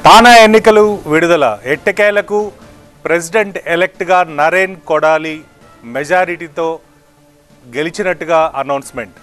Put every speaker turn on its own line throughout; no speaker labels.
తానా ఎన్నికలు విడుదల ఎట్టకేలకు ప్రెసిడెంట్ ఎలెక్ట్గా నరేన్ కొడాలి మెజారిటీతో గెలిచినట్టుగా అనౌన్స్మెంట్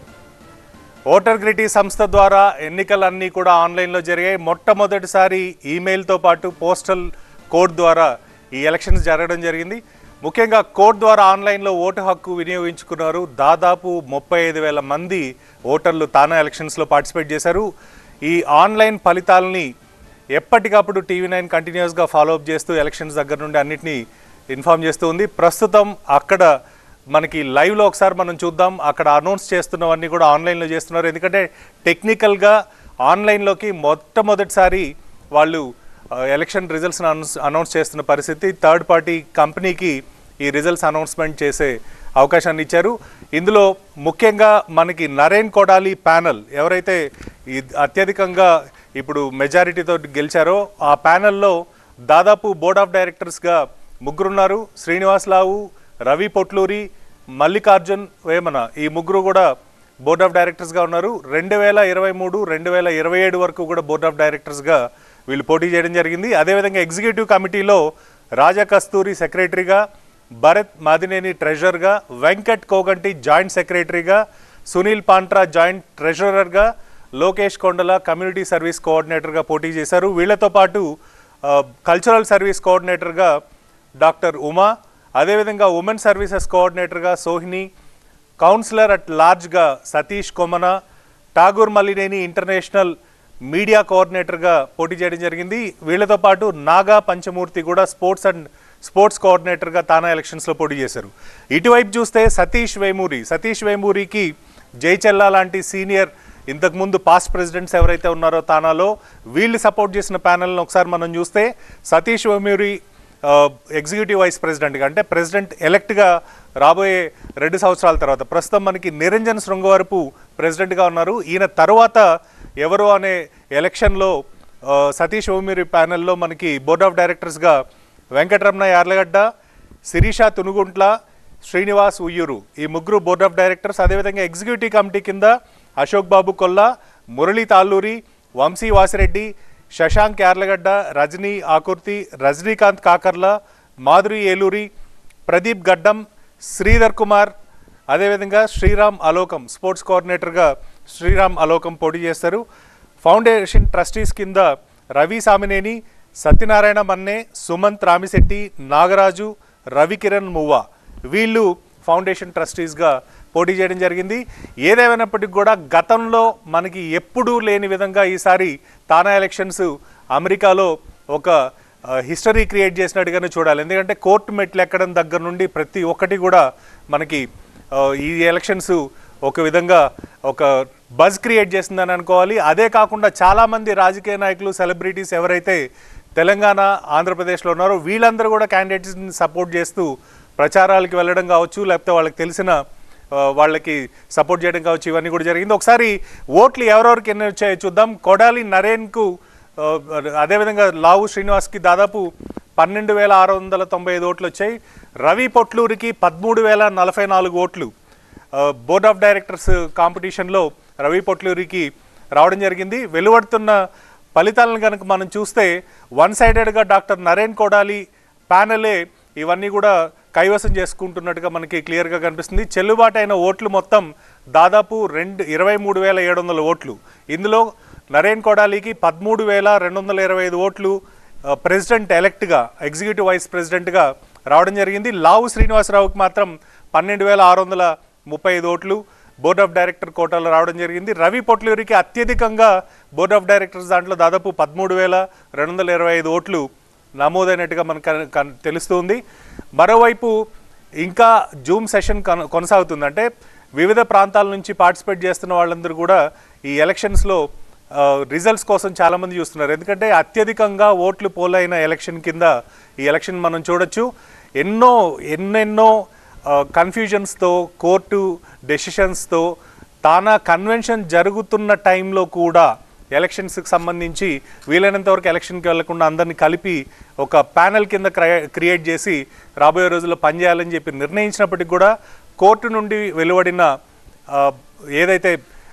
ఓటర్ గ్రిటీ సంస్థ ద్వారా ఎన్నికలన్నీ కూడా ఆన్లైన్లో జరిగాయి మొట్టమొదటిసారి ఈమెయిల్తో పాటు పోస్టల్ కోడ్ ద్వారా ఈ ఎలక్షన్స్ జరగడం జరిగింది ముఖ్యంగా కోడ్ ద్వారా ఆన్లైన్లో ఓటు హక్కు వినియోగించుకున్నారు దాదాపు ముప్పై ఐదు వేల మంది ఓటర్లు తానా ఎలక్షన్స్లో పార్టిసిపేట్ చేశారు ఈ ఆన్లైన్ ఫలితాలని ఎప్పటికప్పుడు టీవీ నైన్ కంటిన్యూస్గా ఫాలో అప్ చేస్తూ ఎలక్షన్స్ దగ్గర నుండి అన్నిటినీ ఇన్ఫామ్ చేస్తూ ఉంది ప్రస్తుతం అక్కడ మనకి లైవ్లో ఒకసారి మనం చూద్దాం అక్కడ అనౌన్స్ చేస్తున్నవన్నీ కూడా ఆన్లైన్లో చేస్తున్నారు ఎందుకంటే టెక్నికల్గా ఆన్లైన్లోకి మొట్టమొదటిసారి వాళ్ళు ఆ, ఎలక్షన్ రిజల్ట్స్ అనౌన్స్ అనౌన్స్ చేస్తున్న పరిస్థితి థర్డ్ పార్టీ కంపెనీకి ఈ రిజల్ట్స్ అనౌన్స్మెంట్ చేసే అవకాశాన్ని ఇచ్చారు ఇందులో ముఖ్యంగా మనకి నరేన్ కొడాలి ప్యానల్ ఎవరైతే ఈ అత్యధికంగా ఇప్పుడు మెజారిటీతో గెలిచారో ఆ ప్యానెల్లో దాదాపు బోర్డ్ ఆఫ్ డైరెక్టర్స్గా ముగ్గురున్నారు శ్రీనివాస్ లావు రవి పొట్లూరి మల్లికార్జున్ వేమన ఈ ముగ్గురు కూడా బోర్డ్ ఆఫ్ డైరెక్టర్స్గా ఉన్నారు రెండు వేల ఇరవై మూడు రెండు వేల ఇరవై ఏడు వరకు కూడా బోర్డ్ ఆఫ్ డైరెక్టర్స్గా వీళ్ళు పోటీ చేయడం జరిగింది అదేవిధంగా ఎగ్జిక్యూటివ్ కమిటీలో రాజా కస్తూరి సెక్రటరీగా భరత్ మాదినేని ట్రెజరర్గా వెంకట్ కోగంటి జాయింట్ సెక్రటరీగా సునీల్ పాంట్రా జాయింట్ ట్రెజరర్గా లోకేష్ కొండల కమ్యూనిటీ సర్వీస్ కోఆర్డినేటర్గా పోటీ చేశారు వీళ్ళతో పాటు ఆ, కల్చరల్ సర్వీస్ కోఆర్డినేటర్గా డాక్టర్ ఉమా అదేవిధంగా ఉమెన్ సర్వీసెస్ కోఆర్డినేటర్గా సోహిని కౌన్సిలర్ అట్ లార్జ్గా సతీష్ కొమన ఠాగూర్ మల్లినేని ఇంటర్నేషనల్ మీడియా కోఆర్డినేటర్గా పోటీ చేయడం జరిగింది వీళ్ళతో పాటు నాగా పంచమూర్తి కూడా స్పోర్ట్స్ అండ్ స్పోర్ట్స్ కోఆర్డినేటర్గా తానా ఎలక్షన్స్లో పోటీ చేశారు ఇటువైపు చూస్తే సతీష్ వేమూరి సతీష్ వేమూరికి జైచెల్లా లాంటి సీనియర్ ఇంతకుముందు పాస్ట్ ప్రెసిడెంట్స్ ఎవరైతే ఉన్నారో తానాలో వీళ్ళు సపోర్ట్ చేసిన ప్యానల్ని ఒకసారి మనం చూస్తే సతీష్ వేమూరి ఆ, ఎగ్జిక్యూటివ్ వైస్ ప్రెసిడెంట్గా అంటే ప్రెసిడెంట్ ఎలెక్ట్గా రాబోయే రెండు సంవత్సరాల తర్వాత ప్రస్తుతం మనకి నిరంజన్ శృంగవరపు ప్రెసిడెంట్గా ఉన్నారు ఈయన తర్వాత ఎవరు అనే ఎలక్షన్లో ఆ, సతీష్ ఓమిరి ప్యానెల్లో మనకి బోర్డ్ ఆఫ్ డైరెక్టర్స్గా వెంకటరమణ యార్లగడ్డ శిరీష తునుగుంట్ల శ్రీనివాస్ ఉయ్యూరు ఈ ముగ్గురు బోర్డ్ ఆఫ్ డైరెక్టర్స్ అదేవిధంగా ఎగ్జిక్యూటివ్ కమిటీ కింద అశోక్ బాబు కొల్లా మురళీ తాళ్ళూరి వంశీ వాసిరెడ్డి శశాంక్ యార్లగడ్డ రజనీ ఆకుర్తి రజనీకాంత్ కాకర్ల మాధురి ఏలూరి ప్రదీప్ గడ్డం శ్రీధర్ కుమార్ అదేవిధంగా శ్రీరామ్ అలోకం స్పోర్ట్స్ కోఆర్డినేటర్గా శ్రీరామ్ అలోకం పోటీ చేస్తారు ఫౌండేషన్ ట్రస్టీస్ కింద రవి సామినేని సత్యనారాయణ మన్నే సుమంత్ రామిశెట్టి నాగరాజు రవికిరణ్ మువ్వా వీళ్ళు ఫౌండేషన్ ట్రస్టీస్గా పోటీ చేయడం జరిగింది ఏదేమైనప్పటికీ కూడా గతంలో మనకి ఎప్పుడూ లేని విధంగా ఈసారి తానా ఎలక్షన్స్ అమెరికాలో ఒక హిస్టరీ క్రియేట్ చేసినట్టుగానే చూడాలి ఎందుకంటే కోర్టు మెట్లు ఎక్కడం దగ్గర నుండి ప్రతి ఒక్కటి కూడా మనకి ఆ, ఈ ఎలక్షన్స్ ఒక విధంగా ఒక బజ్ క్రియేట్ చేసిందని అనుకోవాలి అదే కాకుండా చాలామంది రాజకీయ నాయకులు సెలబ్రిటీస్ ఎవరైతే తెలంగాణ ఆంధ్రప్రదేశ్లో ఉన్నారో వీళ్ళందరూ కూడా క్యాండిడేట్స్ని సపోర్ట్ చేస్తూ ప్రచారాలకు వెళ్ళడం కావచ్చు లేకపోతే వాళ్ళకి తెలిసిన ఆ, వాళ్ళకి సపోర్ట్ చేయడం కావచ్చు ఇవన్నీ కూడా జరిగింది ఒకసారి ఓట్లు ఎవరెవరికి ఎన్ని వచ్చాయో చూద్దాం కొడాలి నరేన్కు ఆ, అదేవిధంగా లావు శ్రీనివాస్కి దాదాపు పన్నెండు వేల ఆరు వందల తొంభై ఐదు ఓట్లు వచ్చాయి రవి పొట్లూరికి పదమూడు వేల నలభై నాలుగు ఓట్లు ఆ, బోర్డ్ ఆఫ్ డైరెక్టర్స్ కాంపిటీషన్లో రవి పొట్లూరికి రావడం జరిగింది వెలువడుతున్న ఫలితాలను కనుక మనం చూస్తే వన్ సైడెడ్గా డాక్టర్ నరేన్ కొడాలి ప్యానలే ఇవన్నీ కూడా కైవసం చేసుకుంటున్నట్టుగా మనకి క్లియర్గా కనిపిస్తుంది చెల్లుబాటు అయిన ఓట్లు మొత్తం దాదాపు రెండు ఇరవై మూడు వేల ఏడు వందల ఓట్లు ఇందులో నరేన్ కొడాలికి పదమూడు వేల రెండు వందల ఇరవై ఐదు ఓట్లు ఆ, ప్రెసిడెంట్ ఎలెక్ట్గా ఎగ్జిక్యూటివ్ వైస్ ప్రెసిడెంట్గా రావడం జరిగింది లావు శ్రీనివాసరావుకి మాత్రం పన్నెండు వేల ఆరు వందల ముప్పై ఐదు ఓట్లు బోర్డ్ ఆఫ్ డైరెక్టర్ కోటాలో రావడం జరిగింది రవి పొట్లూరికి అత్యధికంగా బోర్డ్ ఆఫ్ డైరెక్టర్స్ దాంట్లో దాదాపు పదమూడు వేల రెండు వందల ఇరవై ఐదు ఓట్లు నమోదైనట్టుగా మనకు కన్- కన్- తెలుస్తుంది మరోవైపు ఇంకా జూమ్ సెషన్ కొన- కొనసాగుతుంది అంటే వివిధ ప్రాంతాల నుంచి పార్టిసిపేట్ చేస్తున్న వాళ్ళందరూ కూడా ఈ ఎలక్షన్స్లో రిజల్ట్స్ కోసం చాలామంది చూస్తున్నారు ఎందుకంటే అత్యధికంగా ఓట్లు పోలైన ఎలక్షన్ కింద ఈ ఎలక్షన్ మనం చూడొచ్చు ఎన్నో ఎన్నెన్నో కన్ఫ్యూజన్స్తో కోర్టు డెసిషన్స్తో తానా కన్వెన్షన్ జరుగుతున్న టైంలో కూడా ఎలక్షన్స్కి సంబంధించి వీలైనంత వరకు ఎలక్షన్కి వెళ్లకుండా అందరినీ కలిపి ఒక ప్యానెల్ కింద క్రియేట్ చేసి రాబోయే రోజుల్లో పనిచేయాలని చెప్పి నిర్ణయించినప్పటికీ కూడా కోర్టు నుండి వెలువడిన ఆ, ఏదైతే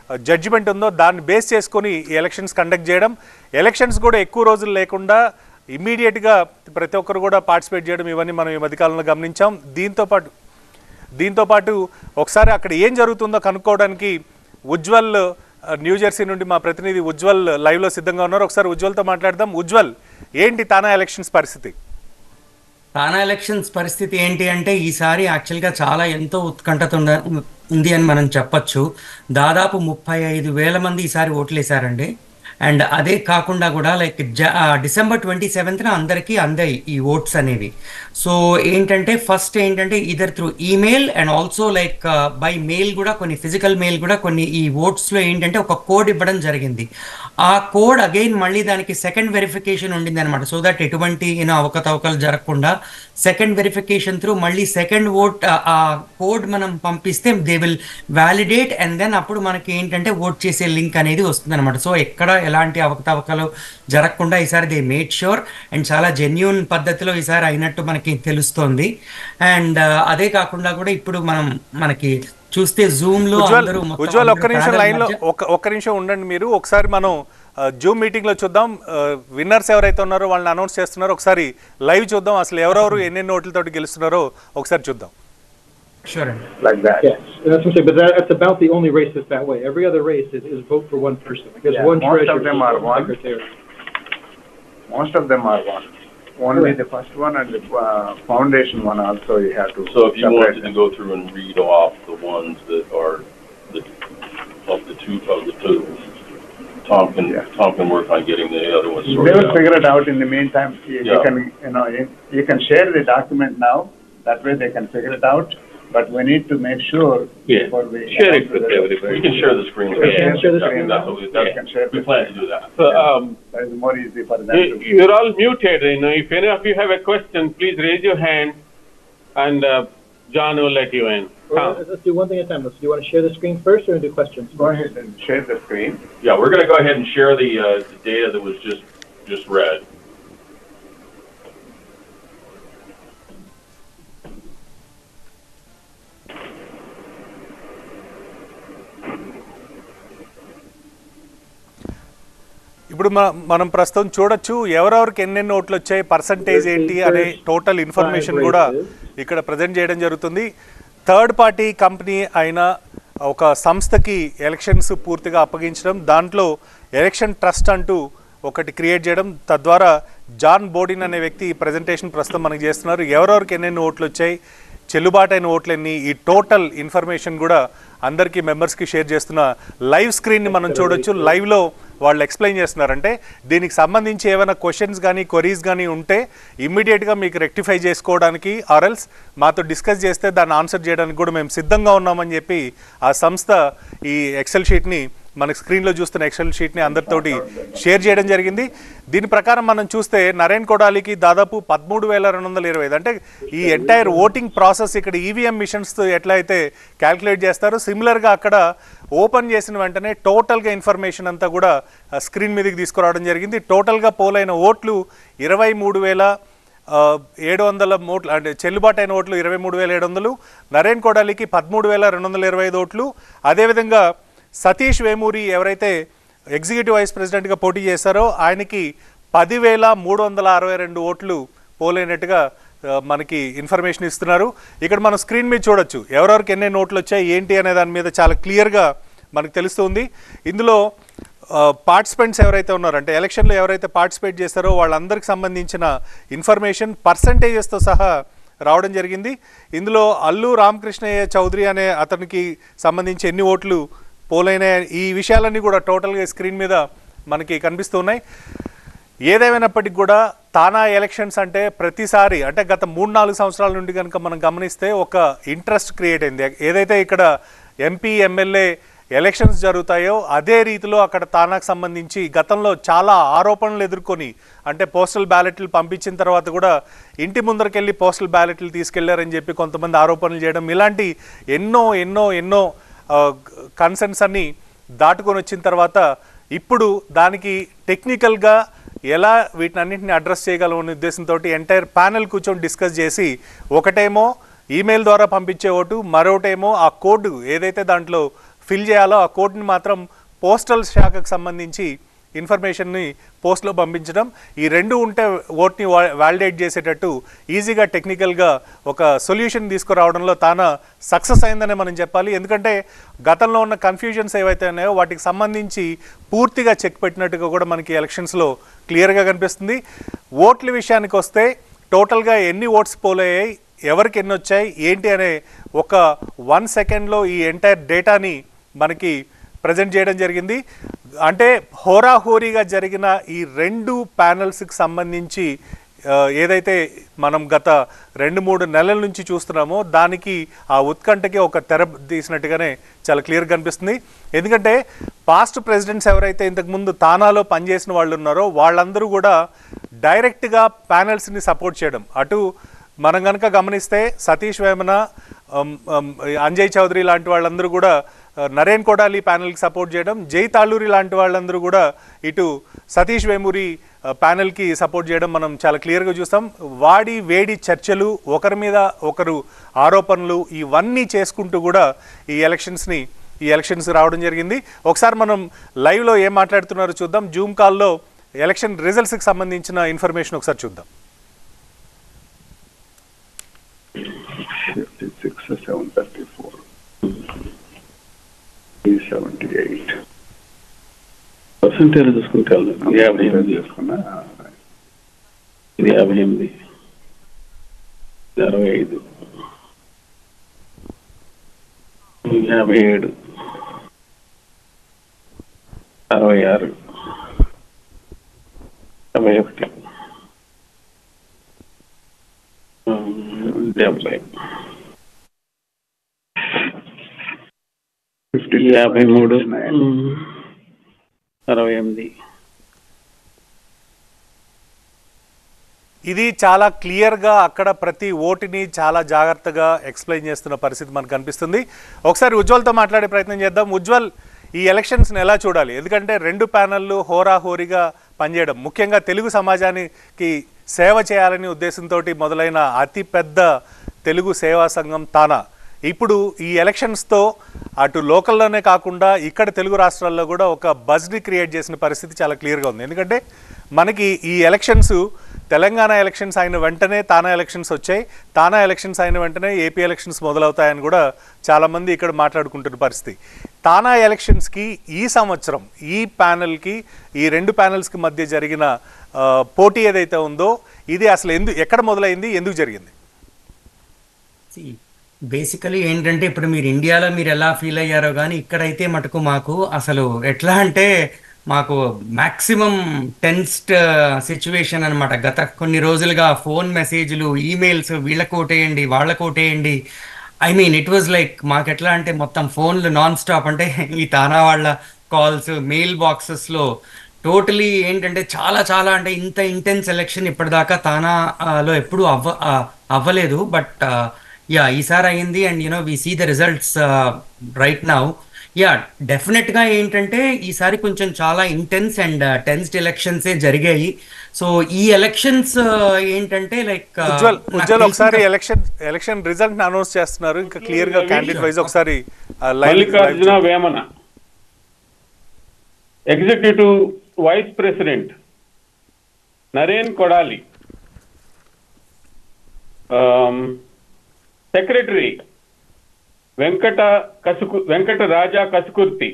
జడ్జిమెంట్ ఉందో దాన్ని బేస్ చేసుకొని ఈ ఎలక్షన్స్ కండక్ట్ చేయడం ఎలక్షన్స్ కూడా ఎక్కువ రోజులు లేకుండా ఇమ్మీడియట్గా ప్రతి ఒక్కరు కూడా పార్టిసిపేట్ చేయడం ఇవన్నీ మనం ఈ మధ్యకాలంలో గమనించాం దీంతో పాటు దీంతో పాటు ఒకసారి అక్కడ ఏం జరుగుతుందో కనుక్కోవడానికి ఉజ్వల్ ఆ, న్యూ జెర్సీ నుండి మా ప్రతినిధి ఉజ్వల్ లైవ్లో సిద్ధంగా ఉన్నారు ఒకసారి ఉజ్వల్తో మాట్లాడదాం ఉజ్వల్ ఏంటి తానా ఎలక్షన్స్ పరిస్థితి
తానా ఎలక్షన్స్ పరిస్థితి ఏంటి అంటే ఈసారి యాక్చువల్గా చాలా ఎంతో ఉత్కంఠత ఉండ ఉంది అని మనం చెప్పొచ్చు దాదాపు ముప్పై ఐదు వేల మంది ఈసారి ఓట్లేశారండి అండ్ అదే కాకుండా కూడా లైక్ జ డిసెంబర్ ట్వంటీ సెవెంత్న అందరికీ అందాయి ఈ ఓట్స్ అనేవి సో ఏంటంటే ఫస్ట్ ఏంటంటే either through email and also like by mail కూడా కొన్ని ఫిజికల్ మెయిల్ కూడా కొన్ని ఈ ఓట్స్లో ఏంటంటే ఒక కోడ్ ఇవ్వడం జరిగింది ఆ కోడ్ అగైన్ మళ్ళీ దానికి సెకండ్ వెరిఫికేషన్ ఉండింది అనమాట సో దట్ ఎటువంటి యూనో అవకతవకలు జరగకుండా సెకండ్ వెరిఫికేషన్ త్రూ మళ్ళీ సెకండ్ ఓట్ ఆ కోడ్ మనం పంపిస్తే they will validate and then అప్పుడు మనకి ఏంటంటే ఓట్ చేసే లింక్ అనేది వస్తుంది అనమాట సో ఎక్కడ ఎలాంటి అవకతవకలు జరగకుండా ఈసారి దే మేడ్ షూర్ అండ్ చాలా జెన్యున్ పద్ధతిలో ఈసారి అయినట్టు మనకి తెలుస్తోంది అండ్ అదే కాకుండా కూడా ఇప్పుడు మనం మనకి చూస్తే జూమ్ లో
ఉజ్వల్
అందరూ మొత్తం
ఉజ్వల్ ఒక్క
అందరూ
నిమిషం
panel
లైన్లో
మధ్య-
ఒక్క ఒక్క నిమిషం ఉండండి మీరు ఒకసారి మనం జూమ్ మీటింగ్లో చూద్దాం విన్నర్స్ ఎవరైతే ఉన్నారో వాళ్ళని అనౌన్స్ చేస్తున్నారో ఒకసారి లైవ్ చూద్దాం అసలు ఎవరెవరు ఎన్నెన్ని ఓట్లతోటి గెలుస్తున్నారో ఒకసారి చూద్దాం
Sure అండి
like that.
Yes, and that's what I'm saying, but that, that's about the only race that's that way. Every other race is, is vote for one person. Like there's
Yeah,
one
most of
treasurer,
them
there's
are
one
one.
secretary.
Most of them are one. Only the first one and the uh, foundation one also you have to
So if you
separate
wanted to
them.
go through and read off the ones that are the, of the two, of the two, Tom can,
Yeah.
Tom can work on getting the other ones
They
sorted
will
out.
figure it out in the meantime. You, you
Yeah.
can, you know, you, you can share the document now. That way they can figure it out. But we need to make sure
Yeah.
before we.
Share it
announce
with
the-
everybody.
We can share the screen.
We can share the
Yeah,
screen
that's
now.
what we-
We
that's-
can share
We
the
plan to
screen.
do that.
So, um,
That is more easy for them
you-
to.
you're all muted, you know, if any of you have a question, please raise your hand and, uh, John will let you in.
Well,
Tom?
let's, let's do one thing at a time. Let's, do you want to share the screen first or do questions?
Go ahead and share the screen.
Yeah, we're gonna go ahead and share the, uh, the data that was just, just read.
ఇప్పుడు మ- మనం ప్రస్తుతం చూడొచ్చు ఎవరెవరికి ఎన్నెన్ని ఓట్లు వచ్చాయి percentage ఏంటి అనే టోటల్ ఇన్ఫర్మేషన్ కూడా ఇక్కడ ప్రజెంట్ చేయడం జరుగుతుంది థర్డ్ పార్టీ కంపెనీ అయిన ఒక సంస్థకి ఎలక్షన్స్ పూర్తిగా అప్పగించడం దాంట్లో ఎలక్షన్ ట్రస్ట్ అంటూ ఒకటి క్రియేట్ చేయడం తద్వారా జాన్ బోడిన్ అనే వ్యక్తి ఈ ప్రజెంటేషన్ ప్రస్తుతం మనకి చేస్తున్నారు ఎవరెవరికి ఎన్నెన్ని ఓట్లు వచ్చాయి చెల్లుబాటైన ఓట్లన్నీ ఈ టోటల్ ఇన్ఫర్మేషన్ కూడా అందరికీ మెంబర్స్కి షేర్ చేస్తున్న లైవ్ స్క్రీన్ని మనం చూడొచ్చు లైవ్లో వాళ్ళు ఎక్స్ప్లెయిన్ చేస్తున్నారంటే దీనికి సంబంధించి ఏమైనా క్వశ్చన్స్ కానీ క్వరీస్ కానీ ఉంటే ఇమ్మీడియట్గా మీకు రెక్టిఫై చేసుకోవడానికి ఆర్ఎల్స్ మాతో డిస్కస్ చేస్తే దాన్ని ఆన్సర్ చేయడానికి కూడా మేము సిద్ధంగా ఉన్నామని చెప్పి ఆ సంస్థ ఈ ఎక్సెల్ షీట్ని మనకి స్క్రీన్లో చూస్తున్న ఎక్సెల్ షీట్ని అందరితోటి షేర్ చేయడం జరిగింది దీని ప్రకారం మనం చూస్తే నరేన్ కొడాలికి దాదాపు పదమూడు వేల రెండు వందల ఇరవై ఐదు అంటే ఈ ఎంటైర్ ఓటింగ్ ప్రాసెస్ ఇక్కడ ఈవీఎం మిషన్స్ ఎట్లా అయితే క్యాల్కులేట్ చేస్తారో సిమిలర్గా అక్కడ ఓపెన్ చేసిన వెంటనే టోటల్గా ఇన్ఫర్మేషన్ అంతా కూడా స్క్రీన్ మీదకి తీసుకురావడం జరిగింది టోటల్గా పోలైన ఓట్లు ఇరవై మూడు వేల ఆ, ఏడు వందల ఓట్లు అంటే చెల్లుబాటు అయిన ఓట్లు ఇరవై మూడు వేల ఏడు వందలు నరేన్ కొడాలికి పదమూడు వేల రెండు వందల ఇరవై ఐదు ఓట్లు అదేవిధంగా సతీష్ వేమూరి ఎవరైతే ఎగ్జిక్యూటివ్ వైస్ ప్రెసిడెంట్గా పోటీ చేశారో ఆయనకి పదివేల మూడు వందల అరవై రెండు ఓట్లు పోలైనట్టుగా ఆ, మనకి ఇన్ఫర్మేషన్ ఇస్తున్నారు ఇక్కడ మనం స్క్రీన్ మీద చూడొచ్చు ఎవరెవరికి ఎన్ని ఓట్లు వచ్చాయి ఏంటి అనే దాని మీద చాలా క్లియర్గా మనకు తెలుస్తుంది ఇందులో పార్టిసిపెంట్స్ ఎవరైతే ఉన్నారో అంటే ఎలక్షన్లో ఎవరైతే పార్టిసిపేట్ చేస్తారో వాళ్ళందరికి సంబంధించిన ఇన్ఫర్మేషన్ పర్సంటేజెస్తో సహా రావడం జరిగింది ఇందులో అల్లు రామకృష్ణయ్య చౌదరి అనే అతనికి సంబంధించి ఎన్ని ఓట్లు పోలైన ఈ విషయాలన్నీ కూడా టోటల్గా స్క్రీన్ మీద మనకి కనిపిస్తున్నాయి ఏదేమైనప్పటికీ కూడా తానా ఎలక్షన్స్ అంటే ప్రతిసారి అంటే గత మూడు నాలుగు సంవత్సరాల నుండి కనుక మనం గమనిస్తే ఒక ఇంట్రెస్ట్ క్రియేట్ అయింది ఏదైతే ఇక్కడ ఎంపీ ఎమ్మెల్యే ఎలక్షన్స్ జరుగుతాయో అదే రీతిలో అక్కడ తానాకు సంబంధించి గతంలో చాలా ఆరోపణలు ఎదుర్కొని అంటే పోస్టల్ బ్యాలెట్లు పంపించిన తర్వాత కూడా ఇంటి ముందరకెళ్ళి పోస్టల్ బ్యాలెట్లు తీసుకెళ్లారని చెప్పి కొంతమంది ఆరోపణలు చేయడం ఇలాంటి ఎన్నో ఎన్నో ఎన్నో కన్సర్న్స్ అన్ని దాటుకొని వచ్చిన తర్వాత ఇప్పుడు దానికి టెక్నికల్గా ఎలా వీటిని అన్నింటిని అడ్రస్ చేయగలం అనే ఉద్దేశంతో ఎంటైర్ ప్యానెల్ కూర్చొని డిస్కస్ చేసి ఒకటేమో ఈమెయిల్ ద్వారా పంపించే ఓటు మరొకటేమో ఆ కోడ్ ఏదైతే దాంట్లో ఫిల్ చేయాలో ఆ కోడ్ని మాత్రం పోస్టల్ శాఖకు సంబంధించి ఇన్ఫర్మేషన్ని పోస్ట్లో పంపించడం ఈ రెండు ఉంటే ఓట్ని వ్యాలిడేట్ చేసేటట్టు ఈజీగా టెక్నికల్గా ఒక సొల్యూషన్ తీసుకురావడంలో తాను సక్సెస్ అయిందనే మనం చెప్పాలి ఎందుకంటే గతంలో ఉన్న కన్ఫ్యూజన్స్ ఏవైతే ఉన్నాయో వాటికి సంబంధించి పూర్తిగా చెక్ పెట్టినట్టుగా కూడా మనకి ఎలక్షన్స్లో క్లియర్గా కనిపిస్తుంది ఓట్ల విషయానికి వస్తే టోటల్గా ఎన్ని ఓట్స్ పోలయ్యాయి ఎవరికి ఎన్ని వచ్చాయి ఏంటి అనే ఒక వన్ సెకండ్లో ఈ ఎంటైర్ డేటాని మనకి ప్రజెంట్ చేయడం జరిగింది అంటే హోరాహోరీగా జరిగిన ఈ రెండు ప్యానల్స్కి సంబంధించి ఆ, ఏదైతే మనం గత రెండు మూడు నెలల నుంచి చూస్తున్నామో దానికి ఆ ఉత్కంఠకి ఒక తెర తీసినట్టుగానే చాలా క్లియర్ కనిపిస్తుంది ఎందుకంటే పాస్ట్ ప్రెసిడెంట్స్ ఎవరైతే ఇంతకుముందు తానాలో పనిచేసిన వాళ్ళు ఉన్నారో వాళ్ళందరూ కూడా డైరెక్ట్గా ప్యానల్స్ని సపోర్ట్ చేయడం అటు మనం కనుక గమనిస్తే సతీష్ వేమన అమ్, అమ్, అంజయ్ చౌదరి లాంటి వాళ్ళందరూ కూడా ఆ, నరేన్ కొడాలి ప్యానెల్కి సపోర్ట్ చేయడం జై తాళూరి లాంటి వాళ్ళందరూ కూడా ఇటు సతీష్ వేమూరి ఆ, ప్యానెల్కి సపోర్ట్ చేయడం మనం చాలా క్లియర్గా చూస్తాం వాడి వేడి చర్చలు ఒకరి మీద ఒకరు ఆరోపణలు ఇవన్నీ చేసుకుంటూ కూడా ఈ ఎలక్షన్స్ని ఈ ఎలక్షన్స్ రావడం జరిగింది ఒకసారి మనం లైవ్లో ఏం మాట్లాడుతున్నారో చూద్దాం జూమ్ కాల్లో ఎలక్షన్ రిజల్ట్స్కి సంబంధించిన ఇన్ఫర్మేషన్ ఒకసారి చూద్దాం
Fifty-six, seven thirty-four. Three seventy-eight.
Percentage చూసుకుంటే వెళ్దాం. యాభై ఎనిమిది
చేసుకున్నా
ఇది యాభై ఎనిమిది ఇది అరవై ఐదు యాభై ఏడు అరవై ఆరు డెబ్బై ఒకటి ఉమ్, డెబ్బై
ఫిఫ్టీ
యాభై మూడు ఉమ్, అరవై ఎనిమిది
ఇది చాలా క్లియర్గా అక్కడ ప్రతి ఓటుని చాలా జాగ్రత్తగా ఎక్స్ప్లెయిన్ చేస్తున్న పరిస్థితి మనకు కనిపిస్తుంది ఒకసారి ఉజ్వల్తో మాట్లాడే ప్రయత్నం చేద్దాం ఉజ్వల్ ఈ ఎలక్షన్స్ని ఎలా చూడాలి ఎందుకంటే రెండు ప్యానెళ్ళు హోరాహోరీగా పనిచేయడం ముఖ్యంగా తెలుగు సమాజానికి సేవ చేయాలనే ఉద్దేశంతో మొదలైన అతిపెద్ద తెలుగు సేవా సంఘం తానా ఇప్పుడు ఈ ఎలక్షన్స్తో అటు లోకల్లోనే కాకుండా ఇక్కడ తెలుగు రాష్ట్రాల్లో కూడా ఒక బజ్ని క్రియేట్ చేసిన పరిస్థితి చాలా క్లియర్గా ఉంది ఎందుకంటే మనకి ఈ ఎలక్షన్స్ తెలంగాణ ఎలక్షన్స్ అయిన వెంటనే తానా ఎలక్షన్స్ వచ్చాయి తానా ఎలక్షన్స్ అయిన వెంటనే ఏపీ ఎలక్షన్స్ మొదలవుతాయని కూడా చాలామంది ఇక్కడ మాట్లాడుకుంటున్న పరిస్థితి తానా ఎలక్షన్స్కి ఈ సంవత్సరం ఈ ప్యానెల్కి ఈ రెండు ప్యానెల్స్కి మధ్య జరిగిన ఆ, పోటీ ఏదైతే ఉందో ఇది అసలు ఎందు ఎక్కడ మొదలైంది ఎందుకు జరిగింది
బేసికలీ ఏంటంటే ఇప్పుడు మీరు ఇండియాలో మీరు ఎలా ఫీల్ అయ్యారో కానీ ఇక్కడైతే మటుకు మాకు అసలు ఎట్లా అంటే మాకు మాక్సిమం టెన్స్డ్ సిచ్యువేషన్ అన్నమాట గత కొన్ని రోజులుగా ఫోన్ మెసేజ్లు ఈమెయిల్స్ వీళ్ళకు ఓటేయండి వాళ్ళకు ఓటేయండి I mean it was like మాకు ఎట్లా అంటే మొత్తం ఫోన్లు నాన్ స్టాప్ అంటే ఈ తానా వాళ్ళ కాల్స్ మెయిల్ బాక్సెస్లో టోటలీ ఏంటంటే చాలా చాలా అంటే ఇంత ఇంటెన్స్ ఎలక్షన్ ఇప్పటిదాకా తానా ఆ, లో ఎప్పుడూ అవ్వ ఆ, అవ్వలేదు బట్ యా ఈసారి అయింది and you know we see the results right now yeah definite గా ఏంటంటే ఈసారి కొంచెం చాలా ఇంటెన్స్ అండ్ టెన్స్డ్ ఎలక్షన్స్ జరిగాయి సో ఈ ఎలక్షన్స్ ఏంటంటే లైక్
ఉజ్వల్ ఉజ్వల్ ఒకసారి ఎలక్షన్ ఎలక్షన్ రిజల్ట్ అనౌన్స్ చేస్తున్నారు ఇంకా క్లియర్ గా క్యాండిడేట్ వైజ్ ఒకసారి ఆ, live
Mallikarjuna
live
Vemana executive vice president Naren Kodali secretary Venkata Kasuku Venkata Raja Kasukurthi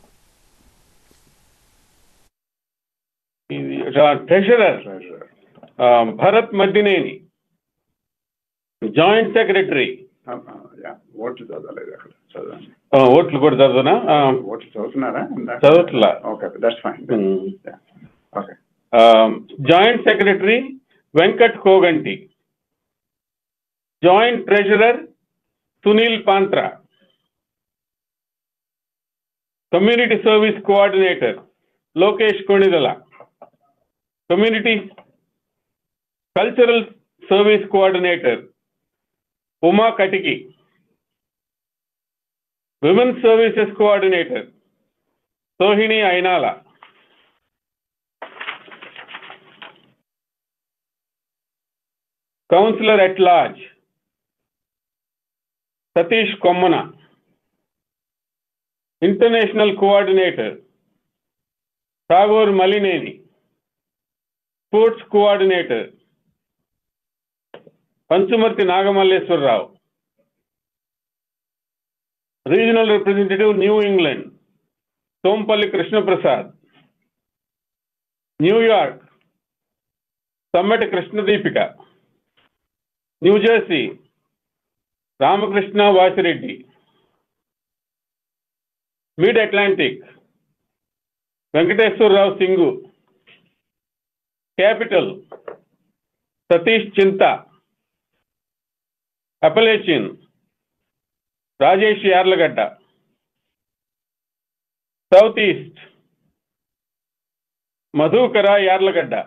treasurer Bharat Maddineni joint secretary
ఓట్లు చదవలేదు అక్కడ చదవండి
ఓట్లు కూడా చదువునా ఆ,
ఓట్లు చదువుతున్నారా
చదవట్లా.
Okay that's fine
um.
Okay
joint secretary Venkat Koganti joint treasurer Sunil Pantra community service coordinator Lokesh Konidala community cultural service coordinator Uma Katiki women's services coordinator Sohini Ainala councillor at large Satish Kommana International Coordinator, Tagore Malineni. Sports Coordinator, Panchumarti Nagamalleswar Rao. Regional Representative, New England, Sompalli Krishna Prasad. New York, Sammati Krishna Deepika. New Jersey, Ramakrishna Vasireddy. Mid Atlantic, Venkateswar Rao Singhu. Capital, Satish Chinta. Appalachian, Rajesh Yarlagada. Southeast, Madhukara Yarlagada.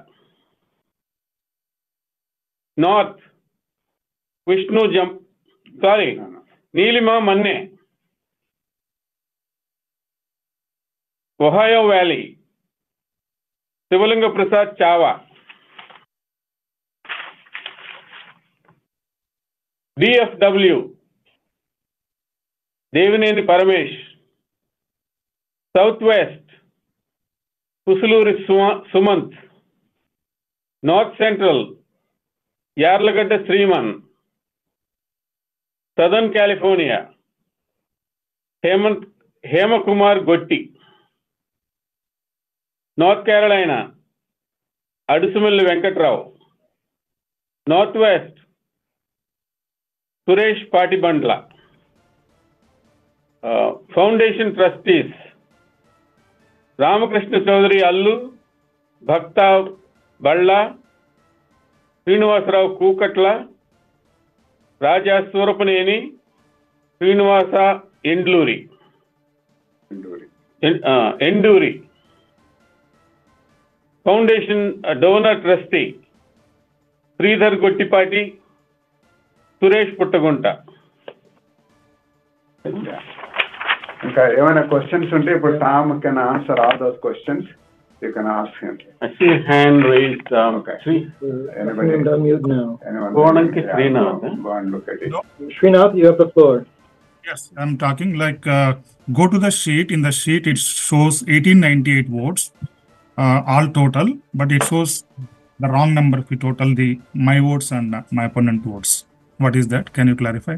North, Vishnu Jam, sorry, Neelima Manne. Ohio Valley, Sivalinga Prasad Chava. DFW, Devineni Paramesh. Southwest, Pusuluri Suma- Sumant. North Central, Yarlagadda Sriman. Southern California, Hemant, Hemakumar Gotti. North Carolina, Adusumalli Venkatrao. Northwest, Suresh Patibandla. Uh, Foundation Trustees, Ramakrishna Chaudhary Allu, Bhakta Balla, Srinivasarao Kukatla Raja Surapaneni Srinivasa Endluri
Induri.
ఎన్- ఆ, Enduri foundation donor trustee Sridhar Gottipati Suresh Puttagunta
Yeah. ఇంకా ఏమైనా questions ఉంటే ఇప్పుడు Tom can answer all those questions you can ask him
I see hand raised, um,
Okay.
Sri,
Anybody?
I'm to unmute now.
Anyone?
Goananki
Yeah,
Srinath,
go-
eh?
Go and look at it.
Srinath, you have the floor.
Yes, I'm talking like uh, go to the sheet. In the sheet, it shows 1898 votes, uh, all total, but it shows the wrong number if we total the my votes and uh, my opponent votes. What is that? Can you clarify?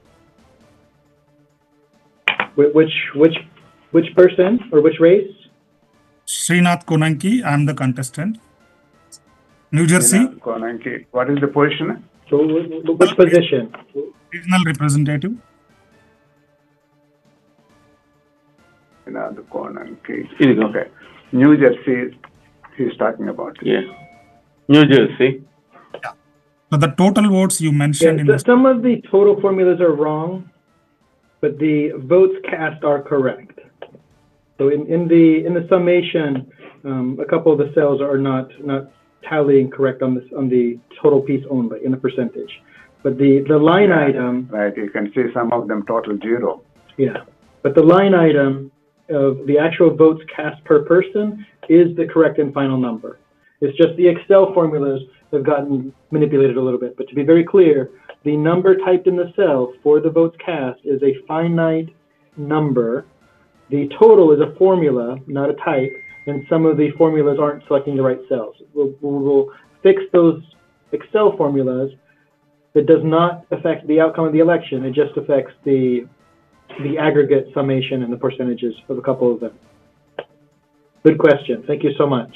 Wh- Which, which, which person or which race?
Srinath Konanki, I'm the contestant. New Jersey,
Srinath Konanki, what is the position?
So wh- wh- which position?
regional representative.
Srinath Konanki.
ఇదిగో.
Okay. New Jersey, he's talking about.
yeah. New Jersey,
So the total votes you
Yeah,
mentioned in
so
the
some of the total formulas are wrong, but the votes cast are correct. So in, in the in the summation, um, a couple of the cells are not not tallying correct on this on the total piece only in the percentage, but the the line item,
Right, you can see some of them total zero.
yeah, but the line item of the actual votes cast per person is the correct and final number. It's just the Excel formulas have gotten manipulated a little bit. But to be very clear, the number typed in the cell for the votes cast is a finite number. The total is a formula, not a type, and some of the formulas aren't selecting the right cells. We'll, we'll fix those Excel formulas. That does not affect the outcome of the election. It just affects the the aggregate summation and the percentages of a couple of them. Good question. Thank you so much.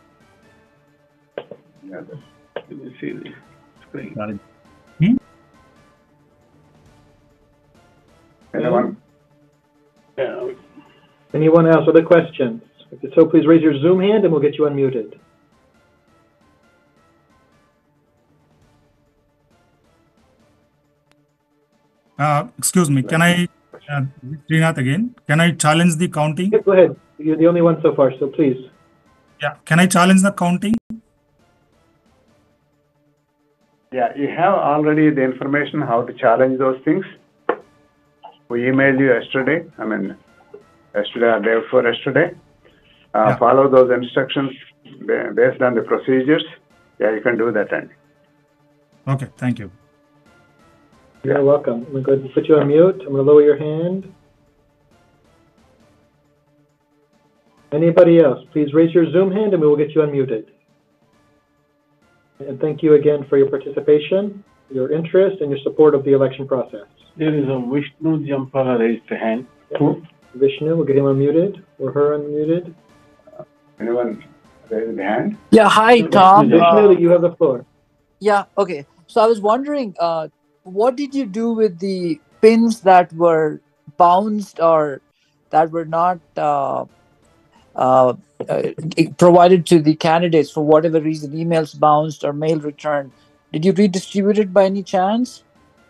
Yeah,
let me see the screen.
Anyone?
Yeah,
Anyone else? Other questions? If so, please raise your Zoom hand and we'll get you unmuted.
Uh, excuse me, can I, uh, Srinath again, can I challenge the counting?
Yeah, go ahead. You're the only one so far, so please.
Yeah, can I challenge the counting?
Yeah, you have already the information how to challenge those things. We emailed you yesterday, I mean, yesterday or day before yesterday. Uh,
Yeah.
follow those instructions ba- based on the procedures. Yeah, you can do that and.
Okay, thank you.
You're welcome. I'm going to go ahead and put you on mute. I'm going to lower your hand. Anybody else? Please raise your Zoom hand and we will get you unmuted. And thank you again for your participation, your interest, and your support of the election process.
There is a Vishnu Jampala raised hand.
Vishnu, we'll get him unmuted or her unmuted.
Anyone raise the hand?
Yeah, hi, Tom.
Vishnu,
Uh,
you have the floor.
yeah, okay. So I was wondering, uh, what did you do with the pins that were bounced or that were not uh, uh, uh, provided to the candidates for whatever reason, emails bounced or mail returned? Did you redistribute it by any chance?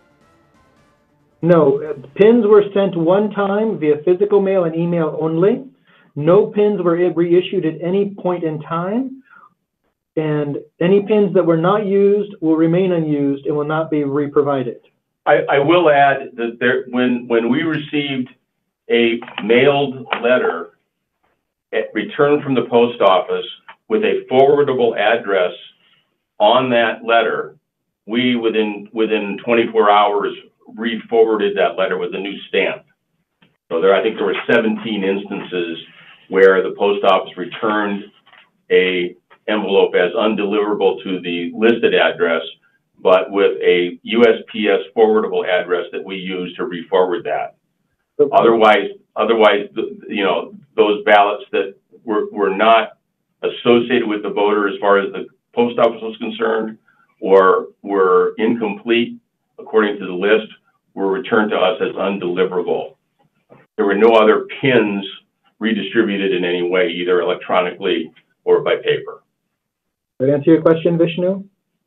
No, uh, pins were sent one time via physical mail and email only. No pins were reissued at any point in time. And any pins that were not used will remain unused and will not be re-provided.
I, I will add that there, when, when we received a mailed letter at, returned from the post office with a forwardable address on that letter, we within, within twenty-four hours re-forwarded that letter with a new stamp. So there, I think there were seventeen instances where the post office returned a envelope as undeliverable to the listed address, but with a USPS forwardable address that we use to re-forward that. Otherwise, otherwise, the- you know, those ballots that were, were not associated with the voter as far as the post office was concerned, or were incomplete according to the list, were returned to us as undeliverable. There were no other pins redistributed in any way, either electronically or by paper.
Did I answer your question, Vishnu?